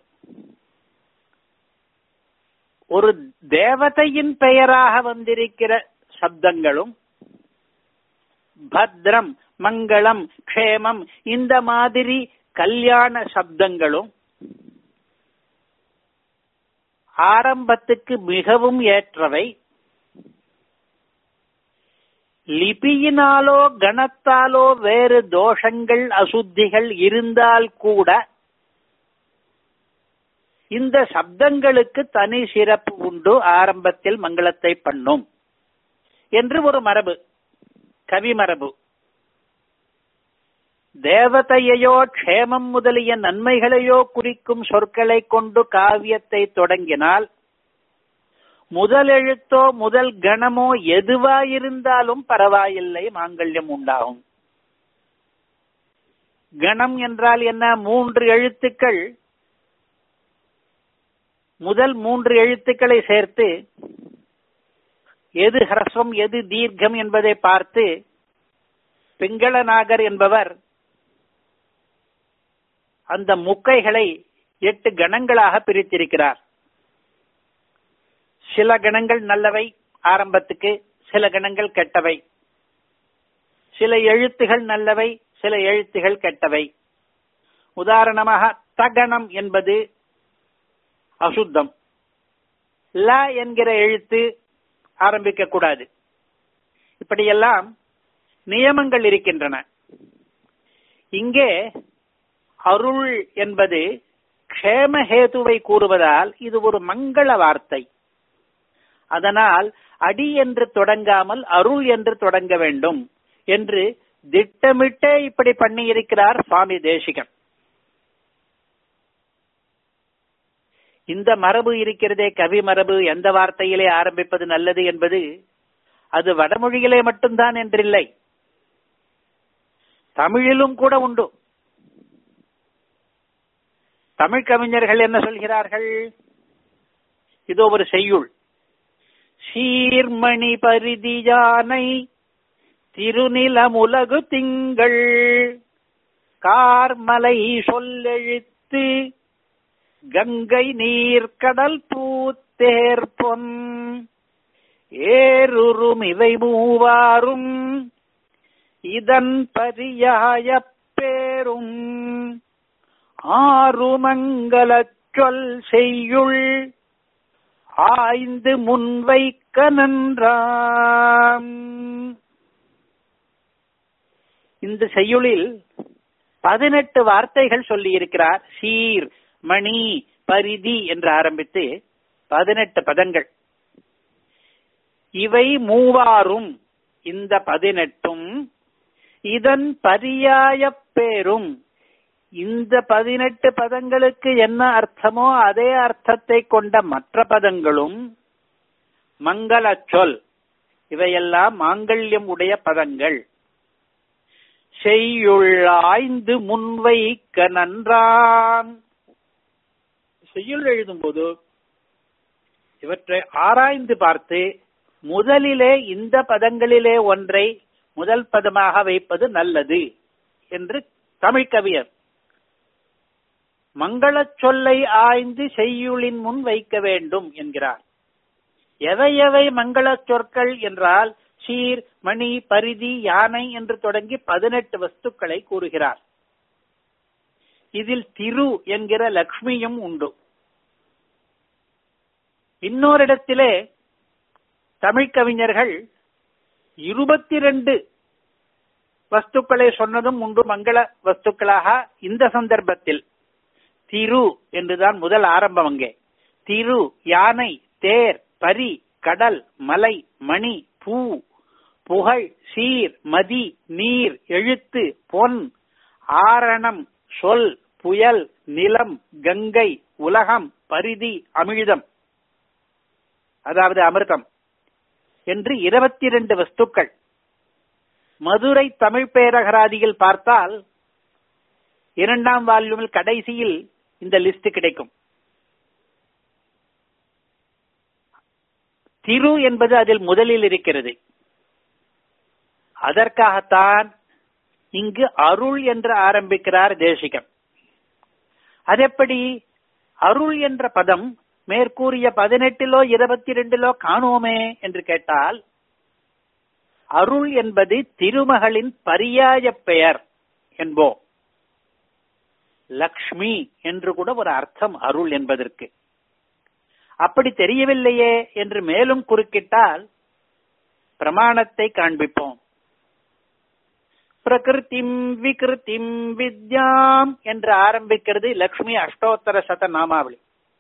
ஒரு தேவதையின் பெயராக வந்திருக்கிற சப்தங்களும் பத்ரம் மங்களம் க்ஷேமம் இந்த மாதிரி கல்யாண சப்தங்களும் ஆரம்பத்துக்கு மிகவும் ஏற்றவை லிபியினாலோ கணத்தாலோ வேறு தோஷங்கள் அசுத்திகள் இருந்தால் கூட இந்த சப்தங்களுக்கு தனி சிறப்பு உண்டு ஆரம்பத்தில் மங்களத்தை பண்ணும் என்று ஒரு மரபு கவி மரபு தேவதையையோ க்ஷேமம் முதலிய நன்மைகளையோ குறிக்கும் சொற்களை கொண்டு காவியத்தை தொடங்கினால் முதல் எழுத்தோ முதல் கணமோ எதுவாயிருந்தாலும் பரவாயில்லை மாங்கல்யம் உண்டாகும் கணம் என்றால் என்ன மூன்று எழுத்துக்கள் முதல் மூன்று எழுத்துக்களை சேர்த்து எது ஹரஸ்வம் எது தீர்க்கம் என்பதை பார்த்து பிங்களநாகர் என்பவர் அந்த முக்கைகளை எட்டு கணங்களாக பிரித்திருக்கிறார் சில கணங்கள் நல்லவை ஆரம்பத்துக்கு சில கணங்கள் கெட்டவை சில எழுத்துகள் நல்லவை சில எழுத்துகள் கெட்டவை உதாரணமாக தகணம் என்பது அசுத்தம் ல என்கிற எழுத்து ஆரம்பிக்க கூடாது இப்படியெல்லாம் நியமங்கள் இருக்கின்றன இங்கே அருள் என்பது க்ஷேமஹேதுவை கூறுவதால் இது ஒரு மங்கள வார்த்தை அதனால் அடி என்று தொடங்காமல் அருள் என்று தொடங்க வேண்டும் என்று திட்டமிட்டே இப்படி பண்ணியிருக்கிறார் சுவாமி தேசிகன் இந்த மரபு இருக்கிறதே கவி மரபு எந்த வார்த்தையிலே ஆரம்பிப்பது நல்லது என்பது அது வடமொழியிலே மட்டும்தான் என்றில்லை தமிழிலும் கூட உண்டு தமிழ் கவிஞர்கள் என்ன சொல்கிறார்கள் இதோ ஒரு செய்யுள் சீர்மணி பரிதி யானை திருநிலமுலகு திங்கள் கார்மலை சொல்லெழுத்து கங்கை நீர் கடல் பூத்தேர் பொன் ஏறுரும் இவை மூவாரும் இதன் பரியாய பேரும் ஆறுமங்கலச் சொல் செய்யுள் ஆய்ந்து முன்வைக்க நன்றாம் இந்த செய்யுளில் பதினெட்டு வார்த்தைகள் சொல்லி இருக்கிறார் சீர் மணி பரிதி என்று ஆரம்பித்து பதினெட்டு பதங்கள் இவை மூவாரும் இந்த பதினெட்டும் இதன் பரியாய பேரும் இந்த பதினெட்டு பதங்களுக்கு என்ன அர்த்தமோ அதே அர்த்தத்தை கொண்ட மற்ற பதங்களும் மங்கள சொல் இவையெல்லாம் மாங்கல்யம் உடைய பதங்கள் செய்யுள்ளாய்ந்து முன்வைக்க நன்றாம் செய்யுள் எழுதும்போது இவற்றை ஆராய்ந்து பார்த்து முதலிலே இந்த பதங்களிலே ஒன்றை முதல் பதமாக வைப்பது நல்லது என்று தமிழ் கவியர் மங்களச் சொல்லை ஆய்ந்து செய்யுளின் முன் வைக்க வேண்டும் என்கிறார் எவை எவை மங்களச் சொற்கள் என்றால் சீர் மணி பரிதி யானை என்று தொடங்கி பதினெட்டு வஸ்துக்களை கூறுகிறார் இதில் திரு என்கிற லக்ஷ்மியும் உண்டு இன்னோரிடத்திலே தமிழ் கவிஞர்கள் இருபத்தி ரெண்டு வஸ்துக்களை சொன்னதும் உண்டு மங்கள வஸ்துக்களாக இந்த சந்தர்ப்பத்தில் திரு என்றுதான் முதல் ஆரம்பம் அங்கே திரு யானை தேர் பரி கடல் மலை மணி பூ புகழ் சீர் மதி நீர் எழுத்து பொன் ஆரணம் சொல் புயல் நிலம் கங்கை உலகம் பரிதி அமிழ்தம் அதாவது அமிர்தம் என்று இருபத்தி இரண்டு வஸ்துக்கள் மதுரை தமிழ் பேரகராதியில் பார்த்தால் இரண்டாம் வால்யூமில் கடைசியில் இந்த லிஸ்ட் கிடைக்கும் திரு என்பது அதில் முதலில் இருக்கிறது அதற்காகத்தான் இங்கு அருள் என்று ஆரம்பிக்கிறார் தேசிகன் அதெப்படி அருள் என்ற பதம் மேற்கூறிய பதினெட்டிலோ இருபத்தி ரெண்டிலோ காணோமே என்று கேட்டால் அருள் என்பது திருமகளின் பரியாய பெயர் என்போம் லக்ஷ்மி என்று கூட ஒரு அர்த்தம் அருள் என்பதற்கு அப்படி தெரியவில்லையே என்று மேலும் குறுக்கிட்டால் பிரமாணத்தை காண்பிப்போம் பிரகிருதிம் விகிருதிம் வித்யாம் என்று ஆரம்பிக்கிறது லக்ஷ்மி அஷ்டோத்தர சத நாமாவளி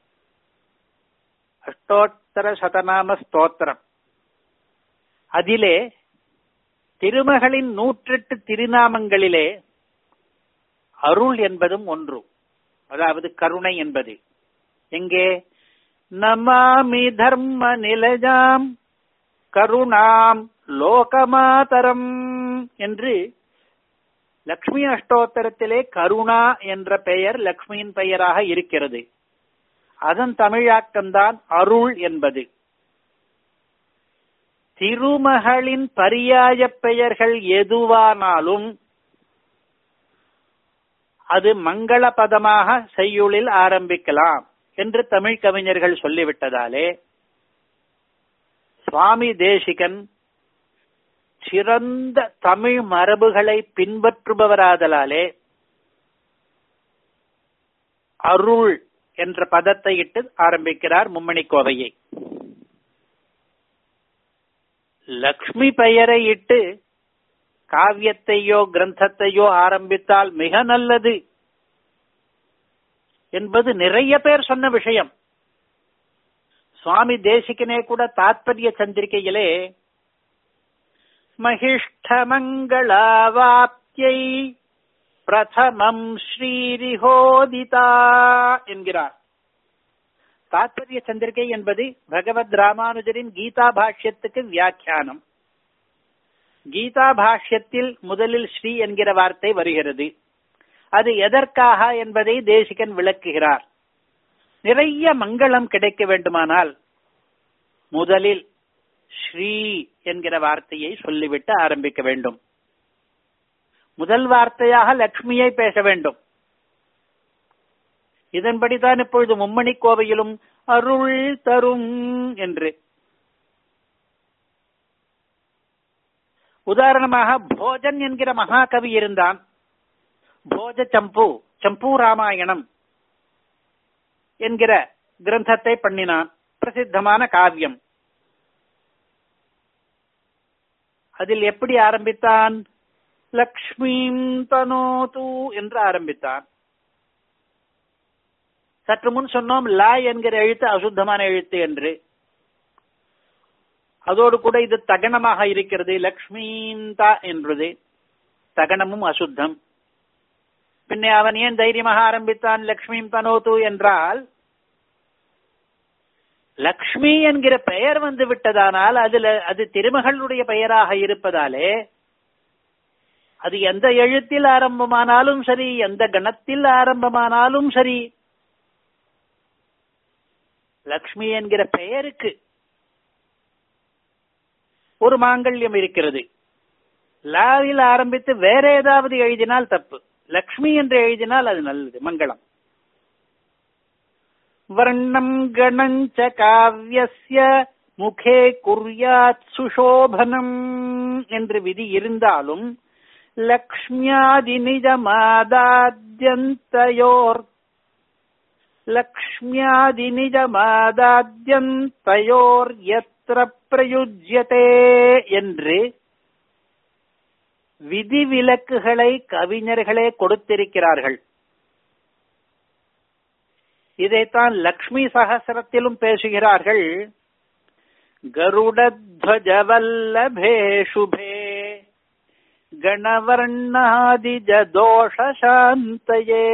அஷ்டோத்தர சதநாம ஸ்தோத்திரம் அதிலே திருமகளின் நூற்றெட்டு திருநாமங்களிலே அருள் என்பதும் ஒன்று அதாவது கருணை என்பது எங்கே நமாமி தர்ம நிலஜாம் கருணாம் லோகமாதரம் என்று லக்ஷ்மி அஷ்டோத்தரத்திலே கருணா என்ற பெயர் லக்ஷ்மியின் பெயராக இருக்கிறது அதன் தமிழாக்கம்தான் அருள் என்பது திருமகளின் பரியாய பெயர்கள் எதுவானாலும் அது மங்கள பதமாக செய்யுளில் ஆரம்பிக்கலாம் என்று தமிழ் கவிஞர்கள் சொல்லிவிட்டதாலே சுவாமி தேசிகன் சிறந்த தமிழ் மரபுகளை பின்பற்றுபவராதலாலே அருள் என்ற பதத்தை இட்டு ஆரம்பிக்கிறார் மும்மணி கோவையை லக்ஷ்மி பெயரை இட்டு காவியத்தையோ கிரந்தத்தையோ ஆரம்பித்தால் மிக நல்லது என்பது நிறைய பேர் சொன்ன விஷயம் சுவாமி தேசிகனே கூட தாத்பரிய சந்திரிகையிலே மகிஷ்டமங்களாவாப்தியை பிரதமம் ஸ்ரீரிஹோதிதா என்கிறார் தாத்பரிய சந்திரிகை என்பது பகவத் ராமானுஜரின் கீதா பாஷ்யத்துக்கு வியாக்கியானம் கீதா பாஷ்யத்தில் முதலில் ஸ்ரீ என்கிற வார்த்தை வருகிறது அது எதற்காக என்பதை தேசிகன் விளக்குகிறார் நிறைய மங்களம் கிடைக்க வேண்டுமானால் முதலில் ஸ்ரீ என்கிற வார்த்தையை சொல்லிவிட்டு ஆரம்பிக்க வேண்டும் முதல் வார்த்தையாக லட்சுமியை பேச வேண்டும் இதன்படிதான் இப்பொழுது மும்மணி கோவையிலும் அருள் தரும் என்று உதாரணமாக போஜன் என்கிற மகாகவி இருந்தான் போஜ சம்பு சம்பு ராமாயணம் என்கிற கிரந்தத்தை பண்ணினான் பிரசித்தமான காவியம் அதில் எப்படி ஆரம்பித்தான் லக்ஷ்மீம் தனோது என்று ஆரம்பித்தான் சற்று முன் சொன்னோம் லா என்கிற எழுத்து அசுத்தமான எழுத்து என்று அதோடு கூட இது தகனமாக இருக்கிறது லக்ஷ்மீந்தா என்பது தகனமும் அசுத்தம் பின்னே அவன் ஏன் தைரியமாக ஆரம்பித்தான் லக்ஷ்மியும் தனோது என்றால் லக்ஷ்மி என்கிற பெயர் வந்து விட்டதானால் அதுல அது திருமகளுடைய பெயராக இருப்பதாலே அது எந்த எழுத்தில் ஆரம்பமானாலும் சரி எந்த கணத்தில் ஆரம்பமானாலும் சரி லக்ஷ்மி என்கிற பெயருக்கு ஒரு மாங்கல்யம் இருக்கிறது லாவில் ஆரம்பித்து வேற ஏதாவது எழுதினால் தப்பு லக்ஷ்மி என்று எழுதினால் அது நல்லது மங்களம் வர்ணம் கணஞ்ச காவியஸ்ய முகே குர்யாத் சுஷோபனம் என்று விதி இருந்தாலும் லக்ஷ்மியாதி நிஜமாதாத்யந்தயோர் லக்ஷ்மியாதி நிஜமாதாத்யந்தயோர் எத்திர பிரயுஜ்யதே என்று விதிவிலக்குகளை கவிஞர்களே கொடுத்திருக்கிறார்கள் இதைத்தான் லக்ஷ்மி சகசரத்திலும் பேசுகிறார்கள் கருடத்வஜவல்லபே சுபே கணவர்ணாதிஜ தோஷசாந்தயே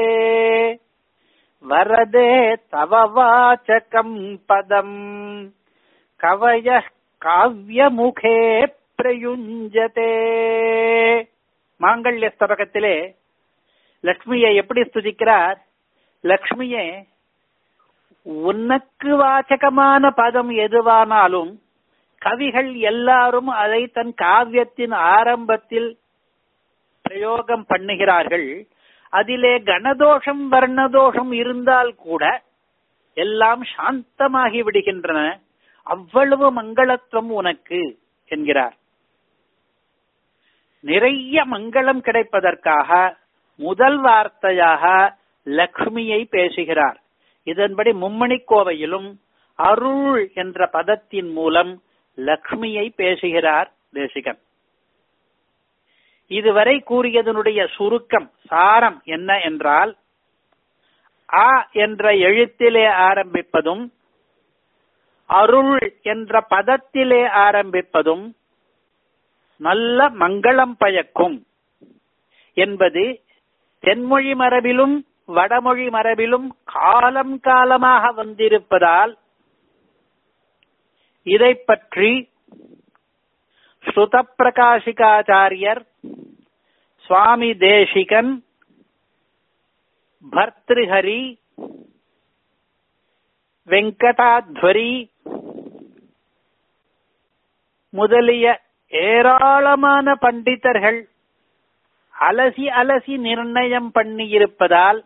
வரதே தவ வாச்சகம் பதம் கவய காவியமுகே பிரயுஞ்சதே மாங்கல்ய ஸ்தபகத்திலே லக்ஷ்மியை எப்படி ஸ்துதிக்கிறார் லக்ஷ்மியே உனக்கு வாச்சகமான பதம் எதுவானாலும் கவிகள் எல்லாரும் அதை தன் காவியத்தின் ஆரம்பத்தில் பிரயோகம் பண்ணுகிறார்கள் அதிலே கணதோஷம் வர்ணதோஷம் இருந்தால் கூட எல்லாம் சாந்தமாகி விடுகின்றன அவ்வளவு மங்களத்துவம் உனக்கு என்கிறார் நிறைய மங்களம் கிடைப்பதற்காக முதல் வார்த்தையாக லக்ஷ்மியை பேசுகிறார் இதன்படி மும்மணி கோவையிலும் அருள் என்ற பதத்தின் மூலம் லக்ஷ்மியை பேசுகிறார் தேசிகன் இதுவரை கூறியதனுடைய சுருக்கம் சாரம் என்ன என்றால் ஆ என்ற எழுத்திலே ஆரம்பிப்பதும் அருள் என்ற பதத்திலே ஆரம்பிப்பதும் நல்ல மங்களம் பயக்கும் என்பது தென்மொழி மரபிலும் வடமொழி மரபிலும் காலம் காலமாக வந்திருப்பதால் இதை பற்றி ஸ்ருத பிரகாசிகாச்சாரியர் சுவாமி தேசிகன் பர்திருஹரி வெங்கடாத்வரி முதலிய ஏராளமான பண்டிதர்கள் அலசி அலசி நிர்ணயம் பண்ணியிருப்பதால்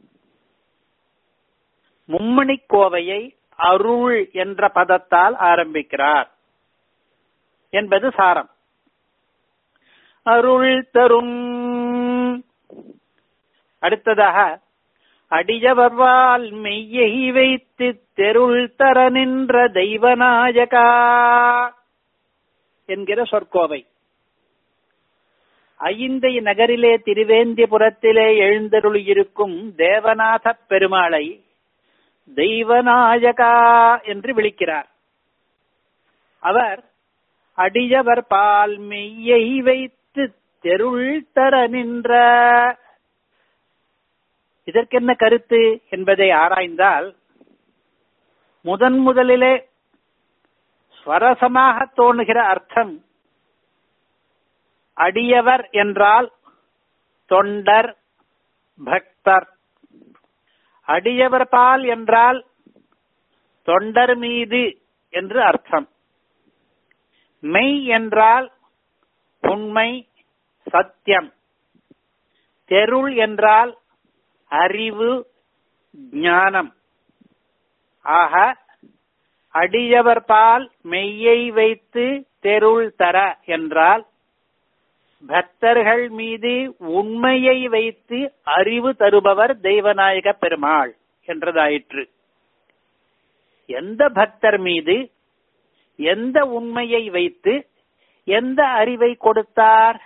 மும்மணி கோவையை அருள் என்ற பதத்தால் ஆரம்பிக்கிறார் என்பது சாரம் அருள் தரும் அடுத்ததாக அடியவர்வால் மெய்யை வைத்து தெருள் தர நின்ற தெய்வநாயகா என்கிற சொற்கோவை ஐந்தை நகரிலே திருவேந்திபுரத்திலே எழுந்தருளியிருக்கும் தேவநாத பெருமாளை தெய்வநாயகா என்று விളിக்கிறார் அவர் அடியவர் பால் மெய்யை வைத்து தெருள் தர நின்ற இதற்கென்ன கருத்து என்பதை ஆராய்ந்தால் முதன் முதலிலே ஸ்வரசமாக தோணுகிற அர்த்தம் அடியவர் என்றால் தொண்டர் பக்தர் அடியவர் பால் என்றால் தொண்டர் மீது என்று அர்த்தம் மெய் என்றால் உண்மை சத்தியம் தெருள் என்றால் அறிவு ஞானம் ஆக அடியவர் பால் மெய்யை வைத்து தெருள் தர என்றால் பக்தர்கள் மீது உண்மையை வைத்து அறிவு தருபவர் தெய்வநாயக பெருமாள் என்றதாயிற்று எந்த பக்தர் மீது எந்த உண்மையை வைத்து எந்த அறிவை கொடுத்தார்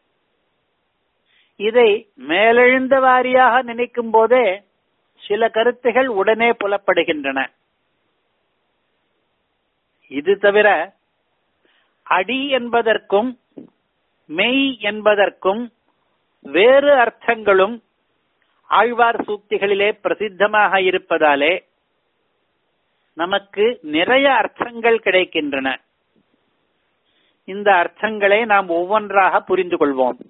இதை மேலெழுந்த வாரியாக நினைக்கும் போதே சில கருத்துகள் உடனே புலப்படுகின்றன இது தவிர அடி என்பதற்கும் மெய் என்பதற்கும் வேறு அர்த்தங்களும் ஆழ்வார் சூக்திகளிலே பிரசித்தமாக இருப்பதாலே நமக்கு நிறைய அர்த்தங்கள் கிடைக்கின்றன இந்த அர்த்தங்களை நாம் ஒவ்வொன்றாக புரிந்து கொள்வோம்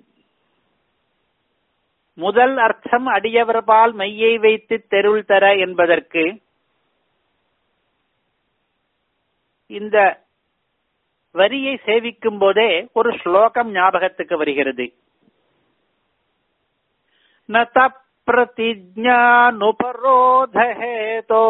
முதல் அர்த்தம் அடியவர்பால் மையை வைத்து தெருள் தர என்பதற்கு இந்த வரியை சேவிக்கும் போதே ஒரு ஸ்லோகம் ஞாபகத்துக்கு வருகிறது ந பிரதிஜானுபரோதஹேதோ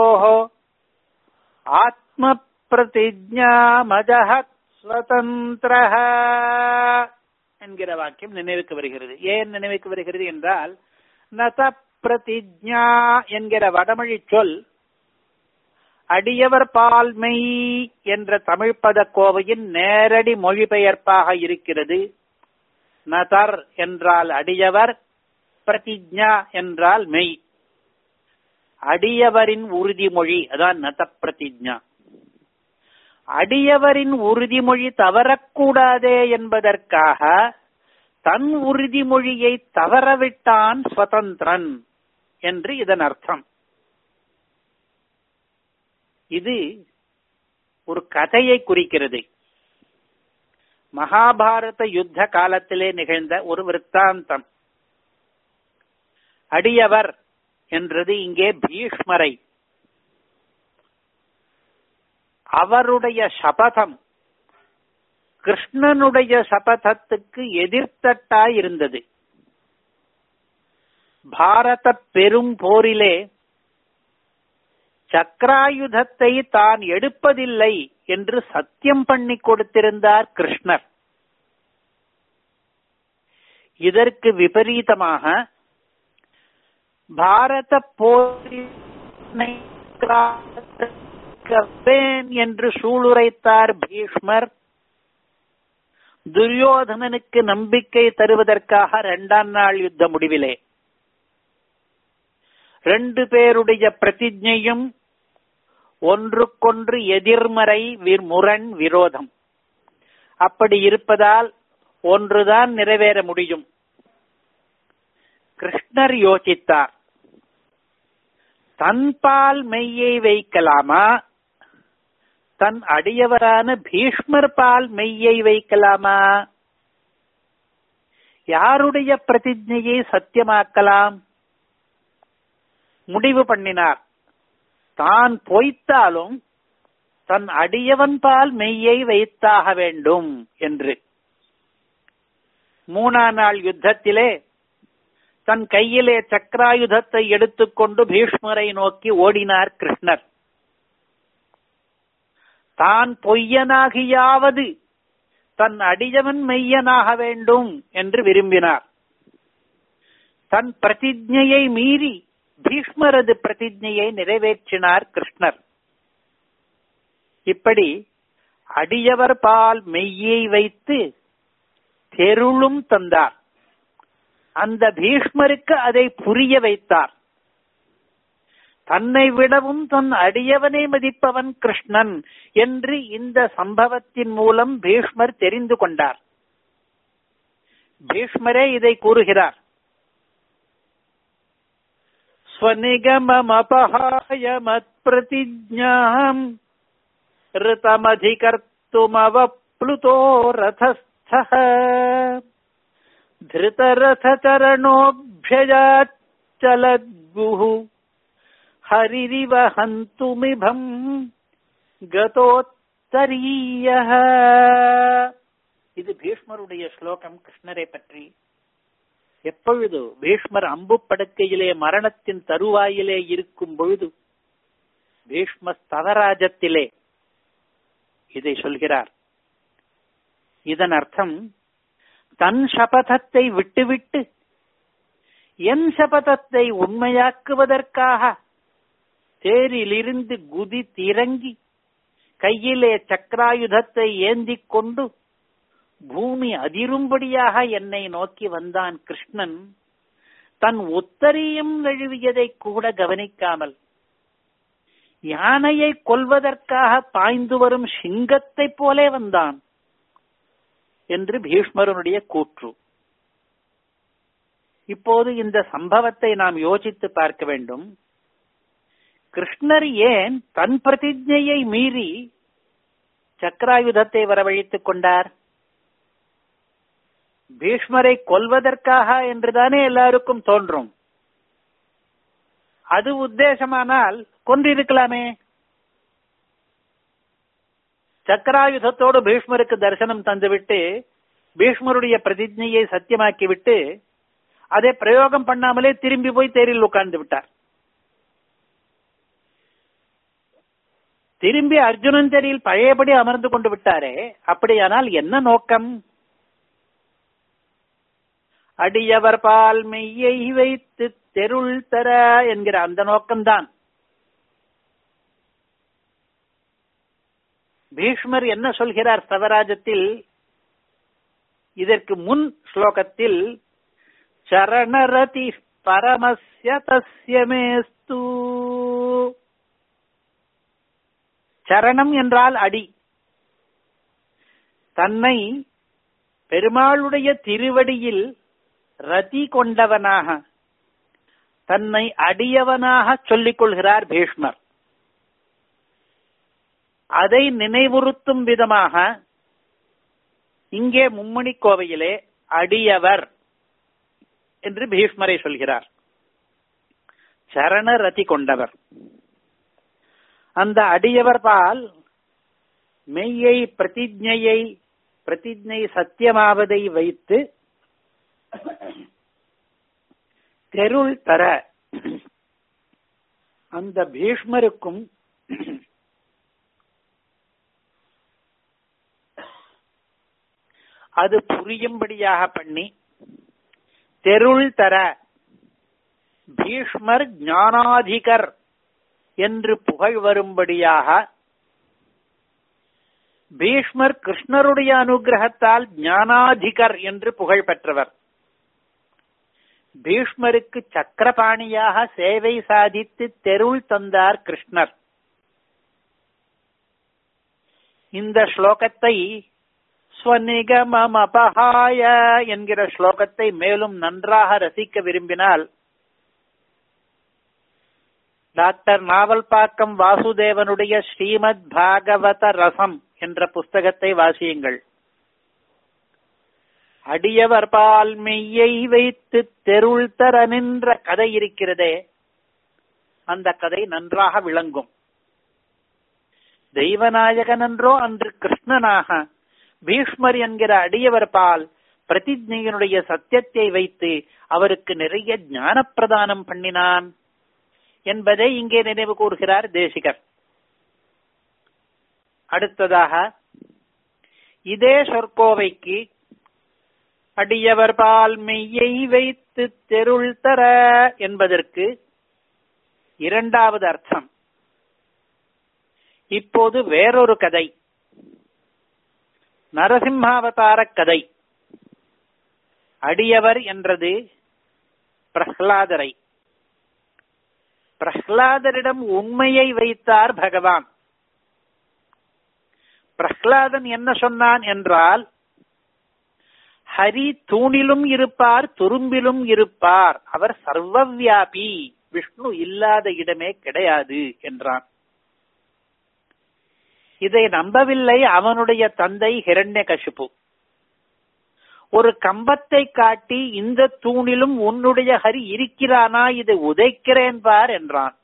ஆத்ம பிரதிஜா மஜஹத் ஸ்வதந்திர என்கிற வாக்கியம் நினைவுக்கு வருகிறது ஏன் நினைவுக்கு வருகிறது என்றால் நத பிரதிஜா என்கிற வடமொழி சொல் அடியவர் பால்மை என்ற தமிழ் பத கோவையின் நேரடி மொழிபெயர்ப்பாக இருக்கிறது நதர் என்றால் அடியவர் பிரதிஜா என்றால் மெய் அடியவரின் உறுதிமொழி அதான் நத பிரதிஜா அடியவரின் உறுதிமொழி தவறக்கூடாதே என்பதற்காக தன் உறுதிமொழியை தவறவிட்டான் சுதந்திரன் என்று இதன் அர்த்தம் இது ஒரு கதையை குறிக்கிறது மகாபாரத யுத்த காலத்திலே நிகழ்ந்த ஒரு விற்த்தாந்தம் அடியவர் என்றது இங்கே பீஷ்மரை அவருடைய சபதம் கிருஷ்ணனுடைய சபதத்துக்கு எதிர்த்தட்டாய் இருந்தது பாரத பெரும் போரிலே சக்கராயுதத்தை தான் எடுப்பதில்லை என்று சத்தியம் பண்ணி கொடுத்திருந்தார் கிருஷ்ணர் இதற்கு விபரீதமாக பாரத போரினை என்று சூளுரைத்தார் பீஷ்மர் துரியோதனனுக்கு நம்பிக்கை தருவதற்காக இரண்டாம் நாள் யுத்த முடிவிலே ரெண்டு பேருடைய பிரதிஜையும் ஒன்றுக்கொன்று எதிர்மறை முரண் விரோதம் அப்படி இருப்பதால் ஒன்றுதான் நிறைவேற முடியும் கிருஷ்ணர் யோசித்தார் தன்பால் மெய்யை வைக்கலாமா தன் அடியவரான பீஷ்மர் பால் மெய்யை வைக்கலாமா யாருடைய பிரதிஜையை சத்தியமாக்கலாம் முடிவு பண்ணினார் தான் பொய்த்தாலும் தன் அடியவன் பால் மெய்யை வைத்தாக வேண்டும் என்று மூணா நாள் யுத்தத்திலே தன் கையிலே சக்கராயுதத்தை எடுத்துக்கொண்டு பீஷ்மரை நோக்கி ஓடினார் கிருஷ்ணர் தான் பொய்யனாகியாவது தன் அடியவன் மெய்யனாக வேண்டும் என்று விரும்பினார் தன் பிரதிஜையை மீறி பீஷ்மரது பிரதிஜையை நிறைவேற்றினார் கிருஷ்ணர் இப்படி அடியவர் பால் மெய்யை வைத்து தெருளும் தந்தார் அந்த பீஷ்மருக்கு அதை புரிய வைத்தார் தன்னை விடவும் தன் அடியவனை மதிப்பவன் கிருஷ்ணன் என்று இந்த சம்பவத்தின் மூலம் பீஷ்மர் தெரிந்து கொண்டார் பீஷ்மரே இதை கூறுகிறார் ஸ்வநிகமபகாய மத்பிரதிஜாம் ऋतमधिकर्तुमवप्लुतो रथस्थः धृतरथचरणोऽभ्यजाच्चलद्गुः हरिरिव हन्तुमिभम् கதோத்தரீயः இது பீஷ்மருடைய ஸ்லோகம் கிருஷ்ணரை பற்றி எப்பொழுது பீஷ்மர் அம்பு படுக்கையிலே மரணத்தின் தருவாயிலே இருக்கும் பொழுது பீஷ்ம ஸ்தவராஜத்திலே இதை சொல்கிறார் இதன் அர்த்தம் தன் சபதத்தை விட்டுவிட்டு என் சபதத்தை உண்மையாக்குவதற்காக தேரிலிருந்து குதி திறங்கி கையிலே சக்கராயுதத்தை ஏந்திக் கொண்டு பூமி அதிரும்படியாக என்னை நோக்கி வந்தான் கிருஷ்ணன் தன் உத்தரியம் நழுவியதை கூட கவனிக்காமல் யானையை கொல்வதற்காக பாய்ந்து வரும் சிங்கத்தை போலே வந்தான் என்று பீஷ்மரனுடைய கூற்று இப்போது இந்த சம்பவத்தை நாம் யோசித்து பார்க்க வேண்டும் கிருஷ்ணர் ஏன் தன் பிரதிஜையை மீறி சக்கராயுதத்தை வரவழைத்துக் கொண்டார் பீஷ்மரை கொல்வதற்காக என்றுதானே எல்லாருக்கும் தோன்றும் அது உத்தேசமானால் கொன்றிருக்கலாமே சக்கராயுதத்தோடு பீஷ்மருக்கு தரிசனம் தந்துவிட்டு பீஷ்மருடைய பிரதிஜையை சத்தியமாக்கிவிட்டு அதை பிரயோகம் பண்ணாமலே திரும்பி போய் தேரில் உட்கார்ந்து விட்டார் திரும்பி அர்ஜுனன் தேரில் பழையபடி அமர்ந்து கொண்டு விட்டாரே அப்படியானால் என்ன நோக்கம் அடியவர் பால் மெய்யை வைத்து தெருள் தர என்கிற அந்த நோக்கம்தான் பீஷ்மர் என்ன சொல்கிறார் சவராஜத்தில் இதற்கு முன் ஸ்லோகத்தில் சரணரதி பரமஸ்ய தஸ்யமேஸ்து சரணம் என்றால் அடி தன்னை பெருமாளுடைய திருவடியில் ரதி கொண்டவனாக தன்னை அடியவனாக சொல்லிக் கொள்கிறார் பீஷ்மர் அதை நினைவுறுத்தும் விதமாக இங்கே மும்மணி கோவையிலே அடியவர் என்று பீஷ்மரை சொல்கிறார் சரண ரதி கொண்டவர் அந்த அடியவர் பால் மெய்யை பிரதிஜையை பிரதிஜை சத்தியமாவதை வைத்து தெருள் தர அந்த பீஷ்மருக்கும் அது புரியும்படியாக பண்ணி தெருள் தர பீஷ்மர் ஞானாதிகர் என்று புகழ் வரும்படியாக பீஷ்மர் கிருஷ்ணருடைய அனுகிரகத்தால் ஞானாதிகர் என்று புகழ் பெற்றவர் பீஷ்மருக்கு சக்கரபாணியாக சேவை சாதித்து தெருள் தந்தார் கிருஷ்ணர் இந்த ஸ்லோகத்தை ஸ்வநிகமம் அபகாய என்கிற ஸ்லோகத்தை மேலும் நன்றாக ரசிக்க விரும்பினால் டாக்டர் நாவல்பாக்கம் வாசுதேவனுடைய ஸ்ரீமத் பாகவத ரசம் என்ற புஸ்தகத்தை வாசியுங்கள் அடியவர் பால் மெய்யை வைத்து தெருள் தர நின்ற கதை இருக்கிறதே அந்த கதை நன்றாக விளங்கும் தெய்வநாயகன் என்றோ அன்று கிருஷ்ணனாக பீஷ்மர் என்கிற அடியவர் பால் பிரதிஜையினுடைய சத்தியத்தை வைத்து அவருக்கு நிறைய ஞான பிரதானம் பண்ணினான் என்பதை இங்கே நினைவு கூறுகிறார் தேசிகர் அடுத்ததாக இதே சொற்கோவைக்கு அடியவர் பால் மெய்யை வைத்து தெருள் தர என்பதற்கு இரண்டாவது அர்த்தம் இப்போது வேறொரு கதை நரசிம்மாவதார கதை அடியவர் என்றது பிரஹ்லாதரை பிரஹ்லாதரிடம் உண்மையை வைத்தார் பகவான் பிரஹ்லாதன் என்ன சொன்னான் என்றால் ஹரி தூணிலும் இருப்பார் துரும்பிலும் இருப்பார் அவர் சர்வவியாபி விஷ்ணு இல்லாத இடமே கிடையாது என்றான் இதை நம்பவில்லை அவனுடைய தந்தை ஹிரண்ய கசிப்பு ஒரு கம்பத்தை காட்டி இந்த தூணிலும் உன்னுடைய ஹரி இருக்கிறானா இதை உதைக்கிறேன் பார் என்றான்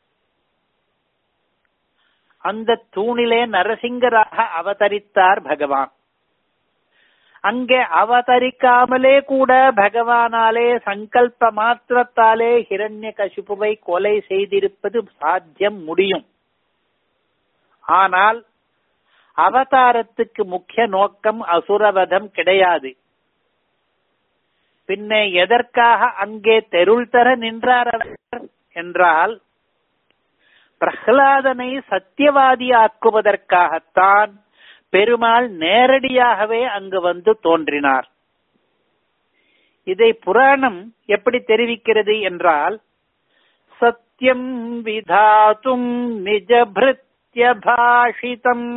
அந்த தூணிலே நரசிங்கராக அவதரித்தார் பகவான் அங்கே அவதரிக்காமலே கூட பகவானாலே சங்கல்ப மாத்திரத்தாலே ஹிரண்ய கசிப்புவை கொலை செய்திருப்பது சாத்தியம் முடியும் ஆனால் அவதாரத்துக்கு முக்கிய நோக்கம் அசுரவதம் கிடையாது பின்னே எதற்காக அங்கே தெருள் தர நின்றார் அவர் என்றால் பிரஹ்லாதனை சத்தியவாதி ஆக்குவதற்காகத்தான் பெருமாள் நேரடியாகவே அங்கு வந்து தோன்றினார் இதை புராணம் எப்படி தெரிவிக்கிறது என்றால் சத்தியம் விதாத்தும் நிஜபிருத்ய பாஷிதம்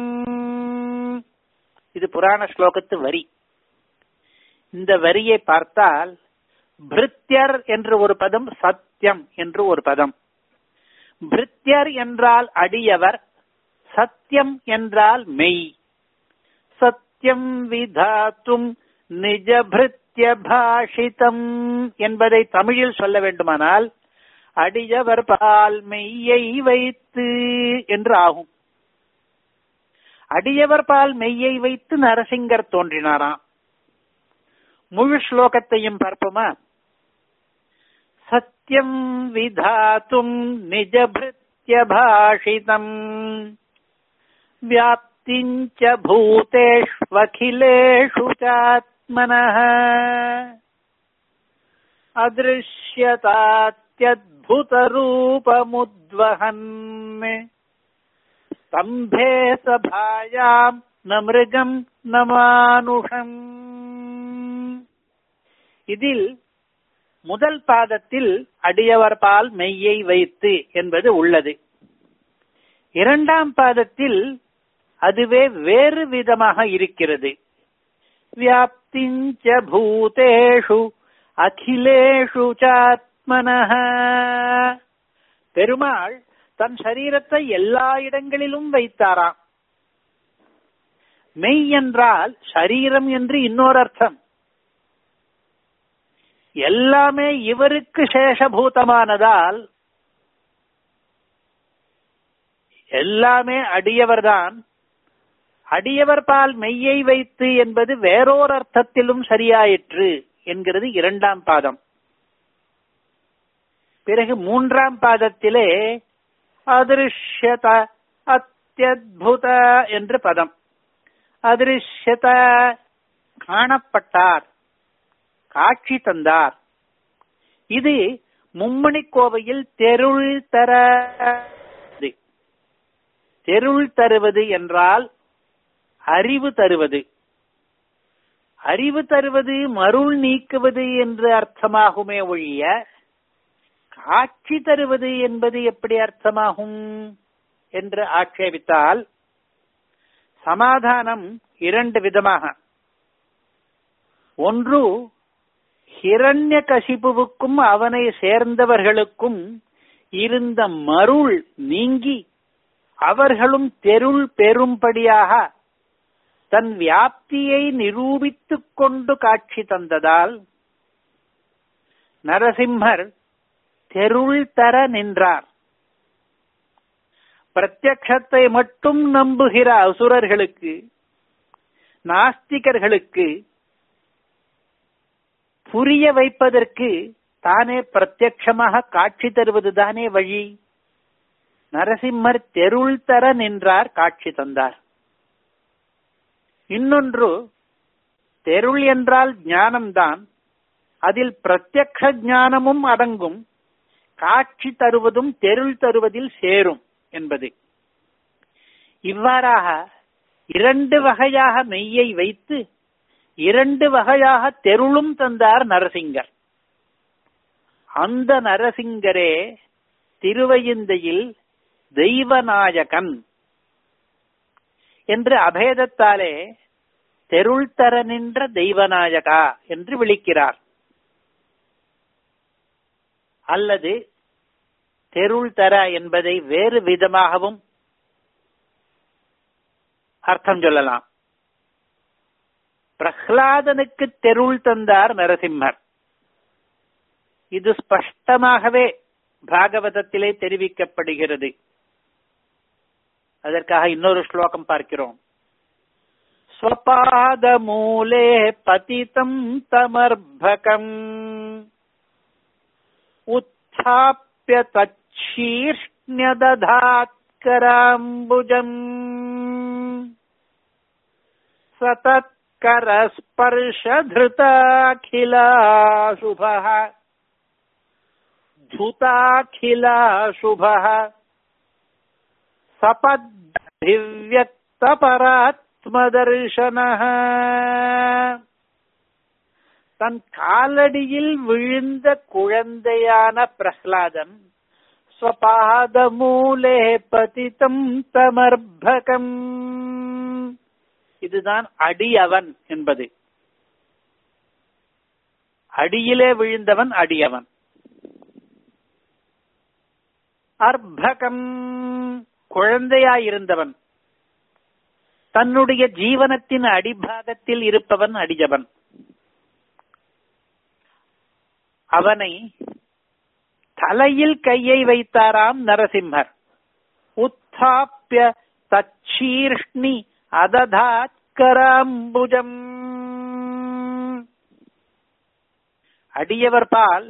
இது புராண ஸ்லோகத்து வரி இந்த வரியை பார்த்தால் பிருத்யர் என்று ஒரு பதம் சத்தியம் என்று ஒரு பதம் பிருத்யர் என்றால் அடியவர் சத்தியம் என்றால் மெய் சத்தியம் விதாத்தும் நிஜபிருத்ய பாஷிதம் என்பதை தமிழில் சொல்ல வேண்டுமானால் அடியவர் பால் மெய்யை வைத்து என்று ஆகும் அடியவர் பால் மெய்யை வைத்து நரசிங்கர் தோன்றினாராம் முழு ஸ்லோகத்தையும் பார்ப்போமா சத்தியம் விதாத்தும் நிஜபிருத்ய பாஷிதம் व्याप्तिञ्च भूतेष्वखिलेषु चात्मनः अदृश्यतात्यद्भुतरूपमुद्वहन् स्तम्भे सभायाम् न மிருகம் ந மானுஷம் இதில் முதல் பாதத்தில் அடியவர் பால் மெய்யை வைத்து என்பது உள்ளது இரண்டாம் பாதத்தில் அதுவே வேறு விதமாக இருக்கிறது வியாப்திஞ்ச பூதேஷு அகிலேஷு சாத்மனஹ பெருமாள் தன் சரீரத்தை எல்லா இடங்களிலும் வைத்தாராம் மெய் என்றால் சரீரம் என்று இன்னொரு அர்த்தம் எல்லாமே இவருக்கு சேஷபூதமானதால் எல்லாமே அடியவர்தான் அடியவர் பால் மெய்யை வைத்து என்பது வேறோர் அர்த்தத்திலும் சரியாயிற்று என்கிறது இரண்டாம் பாதம் பிறகு மூன்றாம் பாதத்திலே அதிருஷ்யத அத்தியுத என்று பதம் அதிருஷ்யத காணப்பட்டார் காட்சி தந்தார் இது மும்மணி கோவையில் தெருள் தர தெருள் தருவது என்றால் அறிவு தருவது அறிவு தருவது மருள் நீக்குவது என்று அர்த்தமாகுமே ஒழிய காட்சி தருவது என்பது எப்படி அர்த்தமாகும் என்று ஆட்சேபித்தால் சமாதானம் இரண்டு விதமாக ஒன்று ஹிரண்ய கசிப்புவுக்கும் அவனை சேர்ந்தவர்களுக்கும் இருந்த மருள் நீங்கி அவர்களும் தெருள் பெறும்படியாக தன் வியாப்தியை நிரூபித்துக் கொண்டு காட்சி தந்ததால் நரசிம்மர் தெருள் தர நின்றார் பிரத்யக்ஷத்தை மட்டும் நம்புகிற அசுரர்களுக்கு நாஸ்திகர்களுக்கு புரிய வைப்பதற்கு தானே பிரத்யட்சமாக காட்சி தருவதுதானே வழி நரசிம்மர் தெருள் தர நின்றார் காட்சி தந்தார் இன்னொன்று தெருள் என்றால் ஞானம்தான் அதில் பிரத்யக்ஷ ஞானமும் அடங்கும் காட்சி தருவதும் தெருள் தருவதில் சேரும் என்பது இவ்வாறாக இரண்டு வகையாக மெய்யை வைத்து இரண்டு வகையாக தெருளும் தந்தார் நரசிங்கர் அந்த நரசிங்கரே திருவையந்தையில் தெய்வநாயகன் என்று அபேதத்தாலே தெருள் தர நின்ற தெய்வநாயகா என்று விളിக்கிறார் அல்லது தெருள் தர என்பதை வேறு விதமாகவும் அர்த்தம் சொல்லலாம் பிரஹ்லாதனுக்கு தெருள் தந்தார் நரசிம்மர் இது ஸ்பஷ்டமாகவே பாகவதத்திலே தெரிவிக்கப்படுகிறது அதற்காக இன்னொரு ஸ்லோகம் பார்க்கிறோம் ஸ்வபாதமூலே பதிதம் தமர்பகம் உத்தாப்பிய தச்சீர்ஷ்ணியததாத்கராம்புஜம் सतत्करस्पर्शधृताखिलाशुभः धुताखिलाशुभः சபத்வியக்தபராத்மதர்ஷனः தன் காலடியில் விழுந்த குழந்தையான பிரஹ்லாதன் ஸ்வபாதமூலே பதிதம் தமர்பகம் இதுதான் அடியவன் என்பது அடியிலே விழுந்தவன் அடியவன் அர்ப்பகம் குழந்தையாயிருந்தவன் தன்னுடைய ஜீவனத்தின் அடிபாகத்தில் இருப்பவன் அடியவன் அவனை தலையில் கையை வைத்தாராம் நரசிம்மர் உத்தாப்பிய தச்சீர்ஷ்ணி அததாத்கராம்புஜம் அடியவர் பால்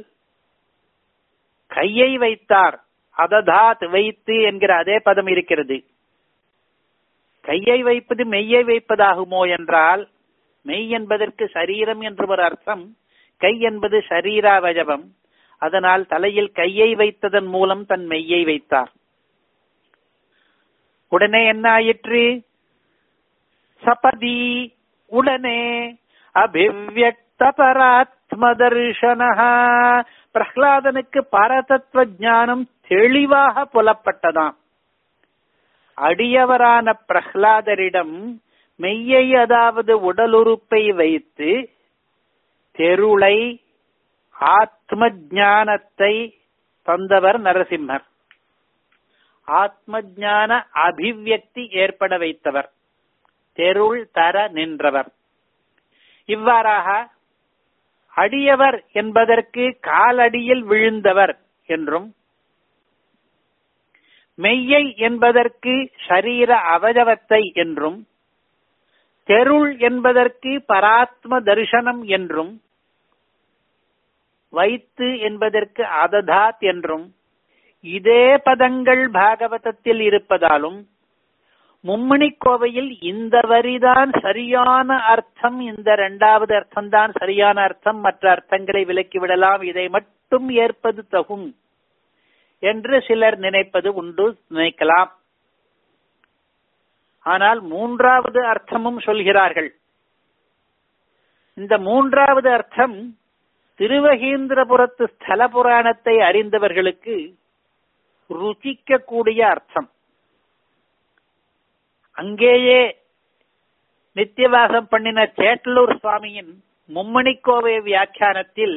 கையை வைத்தார் அததாத் வைத்து என்கிற அதே பதம் இருக்கிறது கையை வைப்பது மெய்யை வைப்பதாகுமோ என்றால் மெய் என்பதற்கு சரீரம் என்று ஒரு அர்த்தம் கை என்பது சரீராவயவம் அதனால் தலையில் கையை வைத்ததன் மூலம் தன் மெய்யை வைத்தார் உடனே என்ன ஆயிற்று சபதி உடனே அபிவியக்த பராத்மதர்ஷன பிரஹ்லாதனுக்கு பரதத்துவ ஞானம் தெளிவாக புலப்பட்டதாம் அடியவரான பிரஹ்லாதரிடம் மெய்யை அதாவது உடலுறுப்பை வைத்து தெருளை ஆத்ம ஞானத்தை தந்தவர் நரசிம்மர் ஆத்ம ஞான அபிவியக்தி ஏற்பட வைத்தவர் தெருள் தர நின்றவர் இவ்வாறாக அடியவர் என்பதற்கு காலடியில் விழுந்தவர் என்றும் மெய்யை என்பதற்கு ஷரீர அவயவத்தை என்றும் தெருள் என்பதற்கு பராத்ம தரிசனம் என்றும் வைத்து என்பதற்கு அததாத் என்றும் இதே பதங்கள் பாகவதத்தில் இருப்பதாலும் மும்மணி கோவையில் இந்த வரிதான் சரியான அர்த்தம் இந்த இரண்டாவது அர்த்தம்தான் சரியான அர்த்தம் மற்ற அர்த்தங்களை விலக்கிவிடலாம் இதை மட்டும் ஏற்பது தகும் என்று சிலர் நினைப்பது உண்டு நினைக்கலாம் ஆனால் மூன்றாவது அர்த்தமும் சொல்கிறார்கள் இந்த மூன்றாவது அர்த்தம் திருவகீந்திரபுரத்து ஸ்தல புராணத்தை அறிந்தவர்களுக்கு ருச்சிக்கக்கூடிய அர்த்தம் அங்கேயே நித்தியவாசம் பண்ணின சேட்டலூர் சுவாமியின் மும்மணிக்கோவை வியாக்கியானத்தில்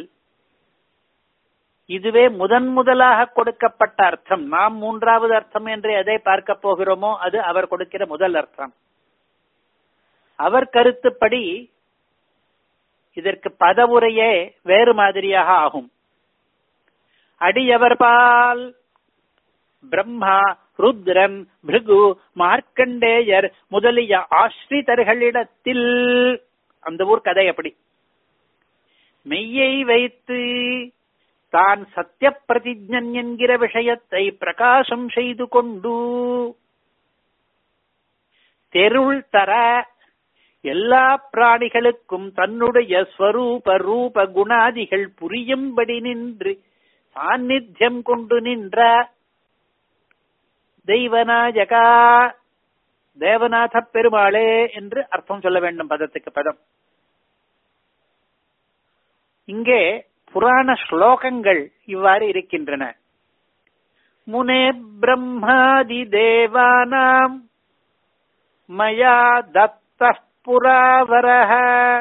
இதுவே முதன் முதலாக கொடுக்கப்பட்ட அர்த்தம் நாம் மூன்றாவது அர்த்தம் என்று எதை பார்க்க போகிறோமோ அது அவர் கொடுக்கிற முதல் அர்த்தம் அவர் கருத்துப்படி இதற்கு பதவுரையே வேறு மாதிரியாக ஆகும் அடியவர் பால் பிரம்மா ருத்ரன் பிருகு மார்க்கண்டேயர் முதலிய ஆஸ்ரிதர்களிடத்தில் அந்த ஊர் கதை அப்படி மெய்யை வைத்து தான் சத்திய பிரதிஜன் என்கிற விஷயத்தை பிரகாசம் செய்து கொண்டு தெருள் தர எல்லா பிராணிகளுக்கும் தன்னுடைய ஸ்வரூப ரூப குணாதிகள் புரியும்படி நின்று சாநித்தியம் கொண்டு நின்ற தெய்வநாயகா தேவநாத பெருமாளே என்று அர்த்தம் சொல்ல வேண்டும் பதத்துக்கு பதம் இங்கே புராண ஸ்லோகங்கள் இவ்வாறு இருக்கின்றன முனே பிரம்மாதி தேவானாம் மயா தத்த புராவரः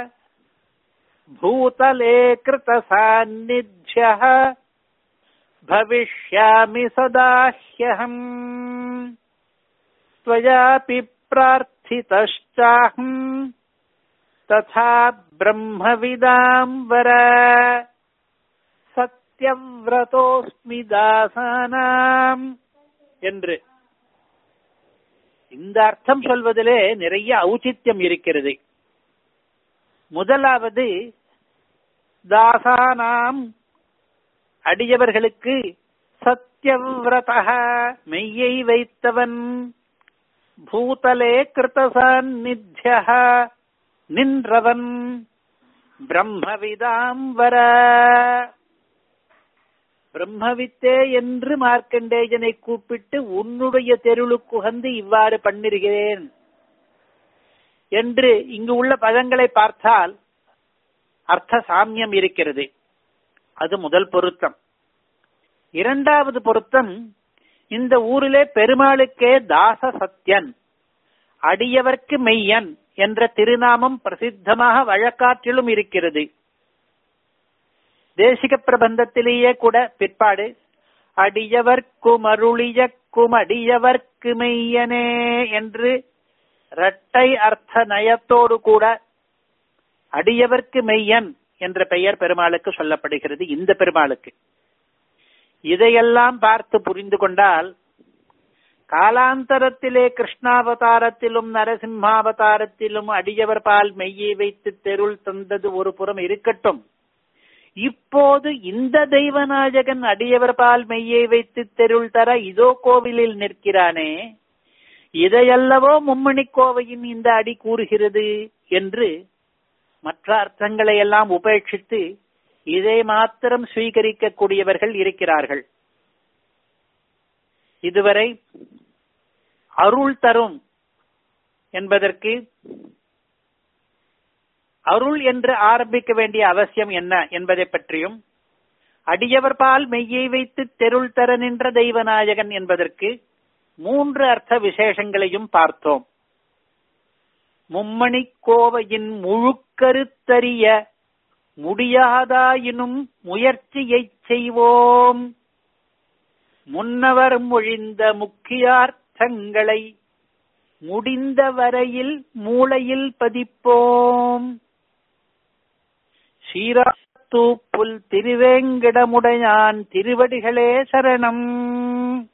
भूतले कृतसान्निध्यः भविष्यामि सदा ह्यहम् त्वयापि प्रार्थितश्चाहम् तथा ब्रह्मविदाम् वर சத்யவிரதோஸ்மி தாசானாம் என்று இந்த அர்த்தம் சொல்வதிலே நிறைய ஔச்சித்யம் இருக்கிறது முதலாவது தாசானாம் அடியவர்களுக்கு சத்யவிரத மெய்யை வைத்தவன் பூதலே கிருத்தசாநித்ய நின்றவன் பிரம்மவிதாம் வர பிரம்மவித்தே என்று மார்க்கண்டேயனை கூப்பிட்டு உன்னுடைய தெருளுக்குகந்து இவ்வாறு பண்ணிருக்கிறேன் என்று இங்கு உள்ள பதங்களை பார்த்தால் அர்த்த சாமியம் இருக்கிறது அது முதல் பொருத்தம் இரண்டாவது பொருத்தம் இந்த ஊரிலே பெருமாளுக்கே தாச சத்யன் அடியவர்க்கு மெய்யன் என்ற திருநாமம் பிரசித்தமாக வழக்காற்றிலும் இருக்கிறது தேசிக பிரபந்தத்திலேயே கூட பிற்பாடு அடியவர்க்கும் அருளியக்கும் அடியவர்க்கு மெய்யனே என்று இரட்டை அர்த்த நயத்தோடு கூட அடியவர்க்கு மெய்யன் என்ற பெயர் பெருமாளுக்கு சொல்லப்படுகிறது இந்த பெருமாளுக்கு இதையெல்லாம் பார்த்து புரிந்து கொண்டால் காலாந்தரத்திலே கிருஷ்ணாவதாரத்திலும் நரசிம்மாவதாரத்திலும் அடியவர் பால் மெய்யை வைத்து தெருள் தந்தது ஒரு புறம் இருக்கட்டும் இப்போது இந்த தெய்வநாயகன் அடியவர் பால் மெய்யை வைத்து தெருள் தர இதோ கோவிலில் நிற்கிறானே இதையல்லவோ மும்மணி கோவையின் இந்த அடி கூறுகிறது என்று மற்ற அர்த்தங்களை எல்லாம் உபேட்சித்து இதை மாத்திரம் ஸ்வீகரிக்கக்கூடியவர்கள் இருக்கிறார்கள் இதுவரை அருள் தரும் என்பதற்கு அருள் என்று ஆரம்பிக்க வேண்டிய அவசியம் என்ன என்பதை பற்றியும் அடியவர் பால் மெய்யை வைத்து தெருள் தர நின்ற தெய்வநாயகன் என்பதற்கு மூன்று அர்த்த விசேஷங்களையும் பார்த்தோம் மும்மணி கோவையின் முழுக்கருத்தறிய முடியாதாயினும் முயற்சியைச் செய்வோம் முன்னவர் மொழிந்த முக்கியார்த்தங்களை முடிந்த வரையில் மூளையில் பதிப்போம் சீராத்தூப்புல் திருவேங்கிடமுடையான் திருவடிகளே சரணம்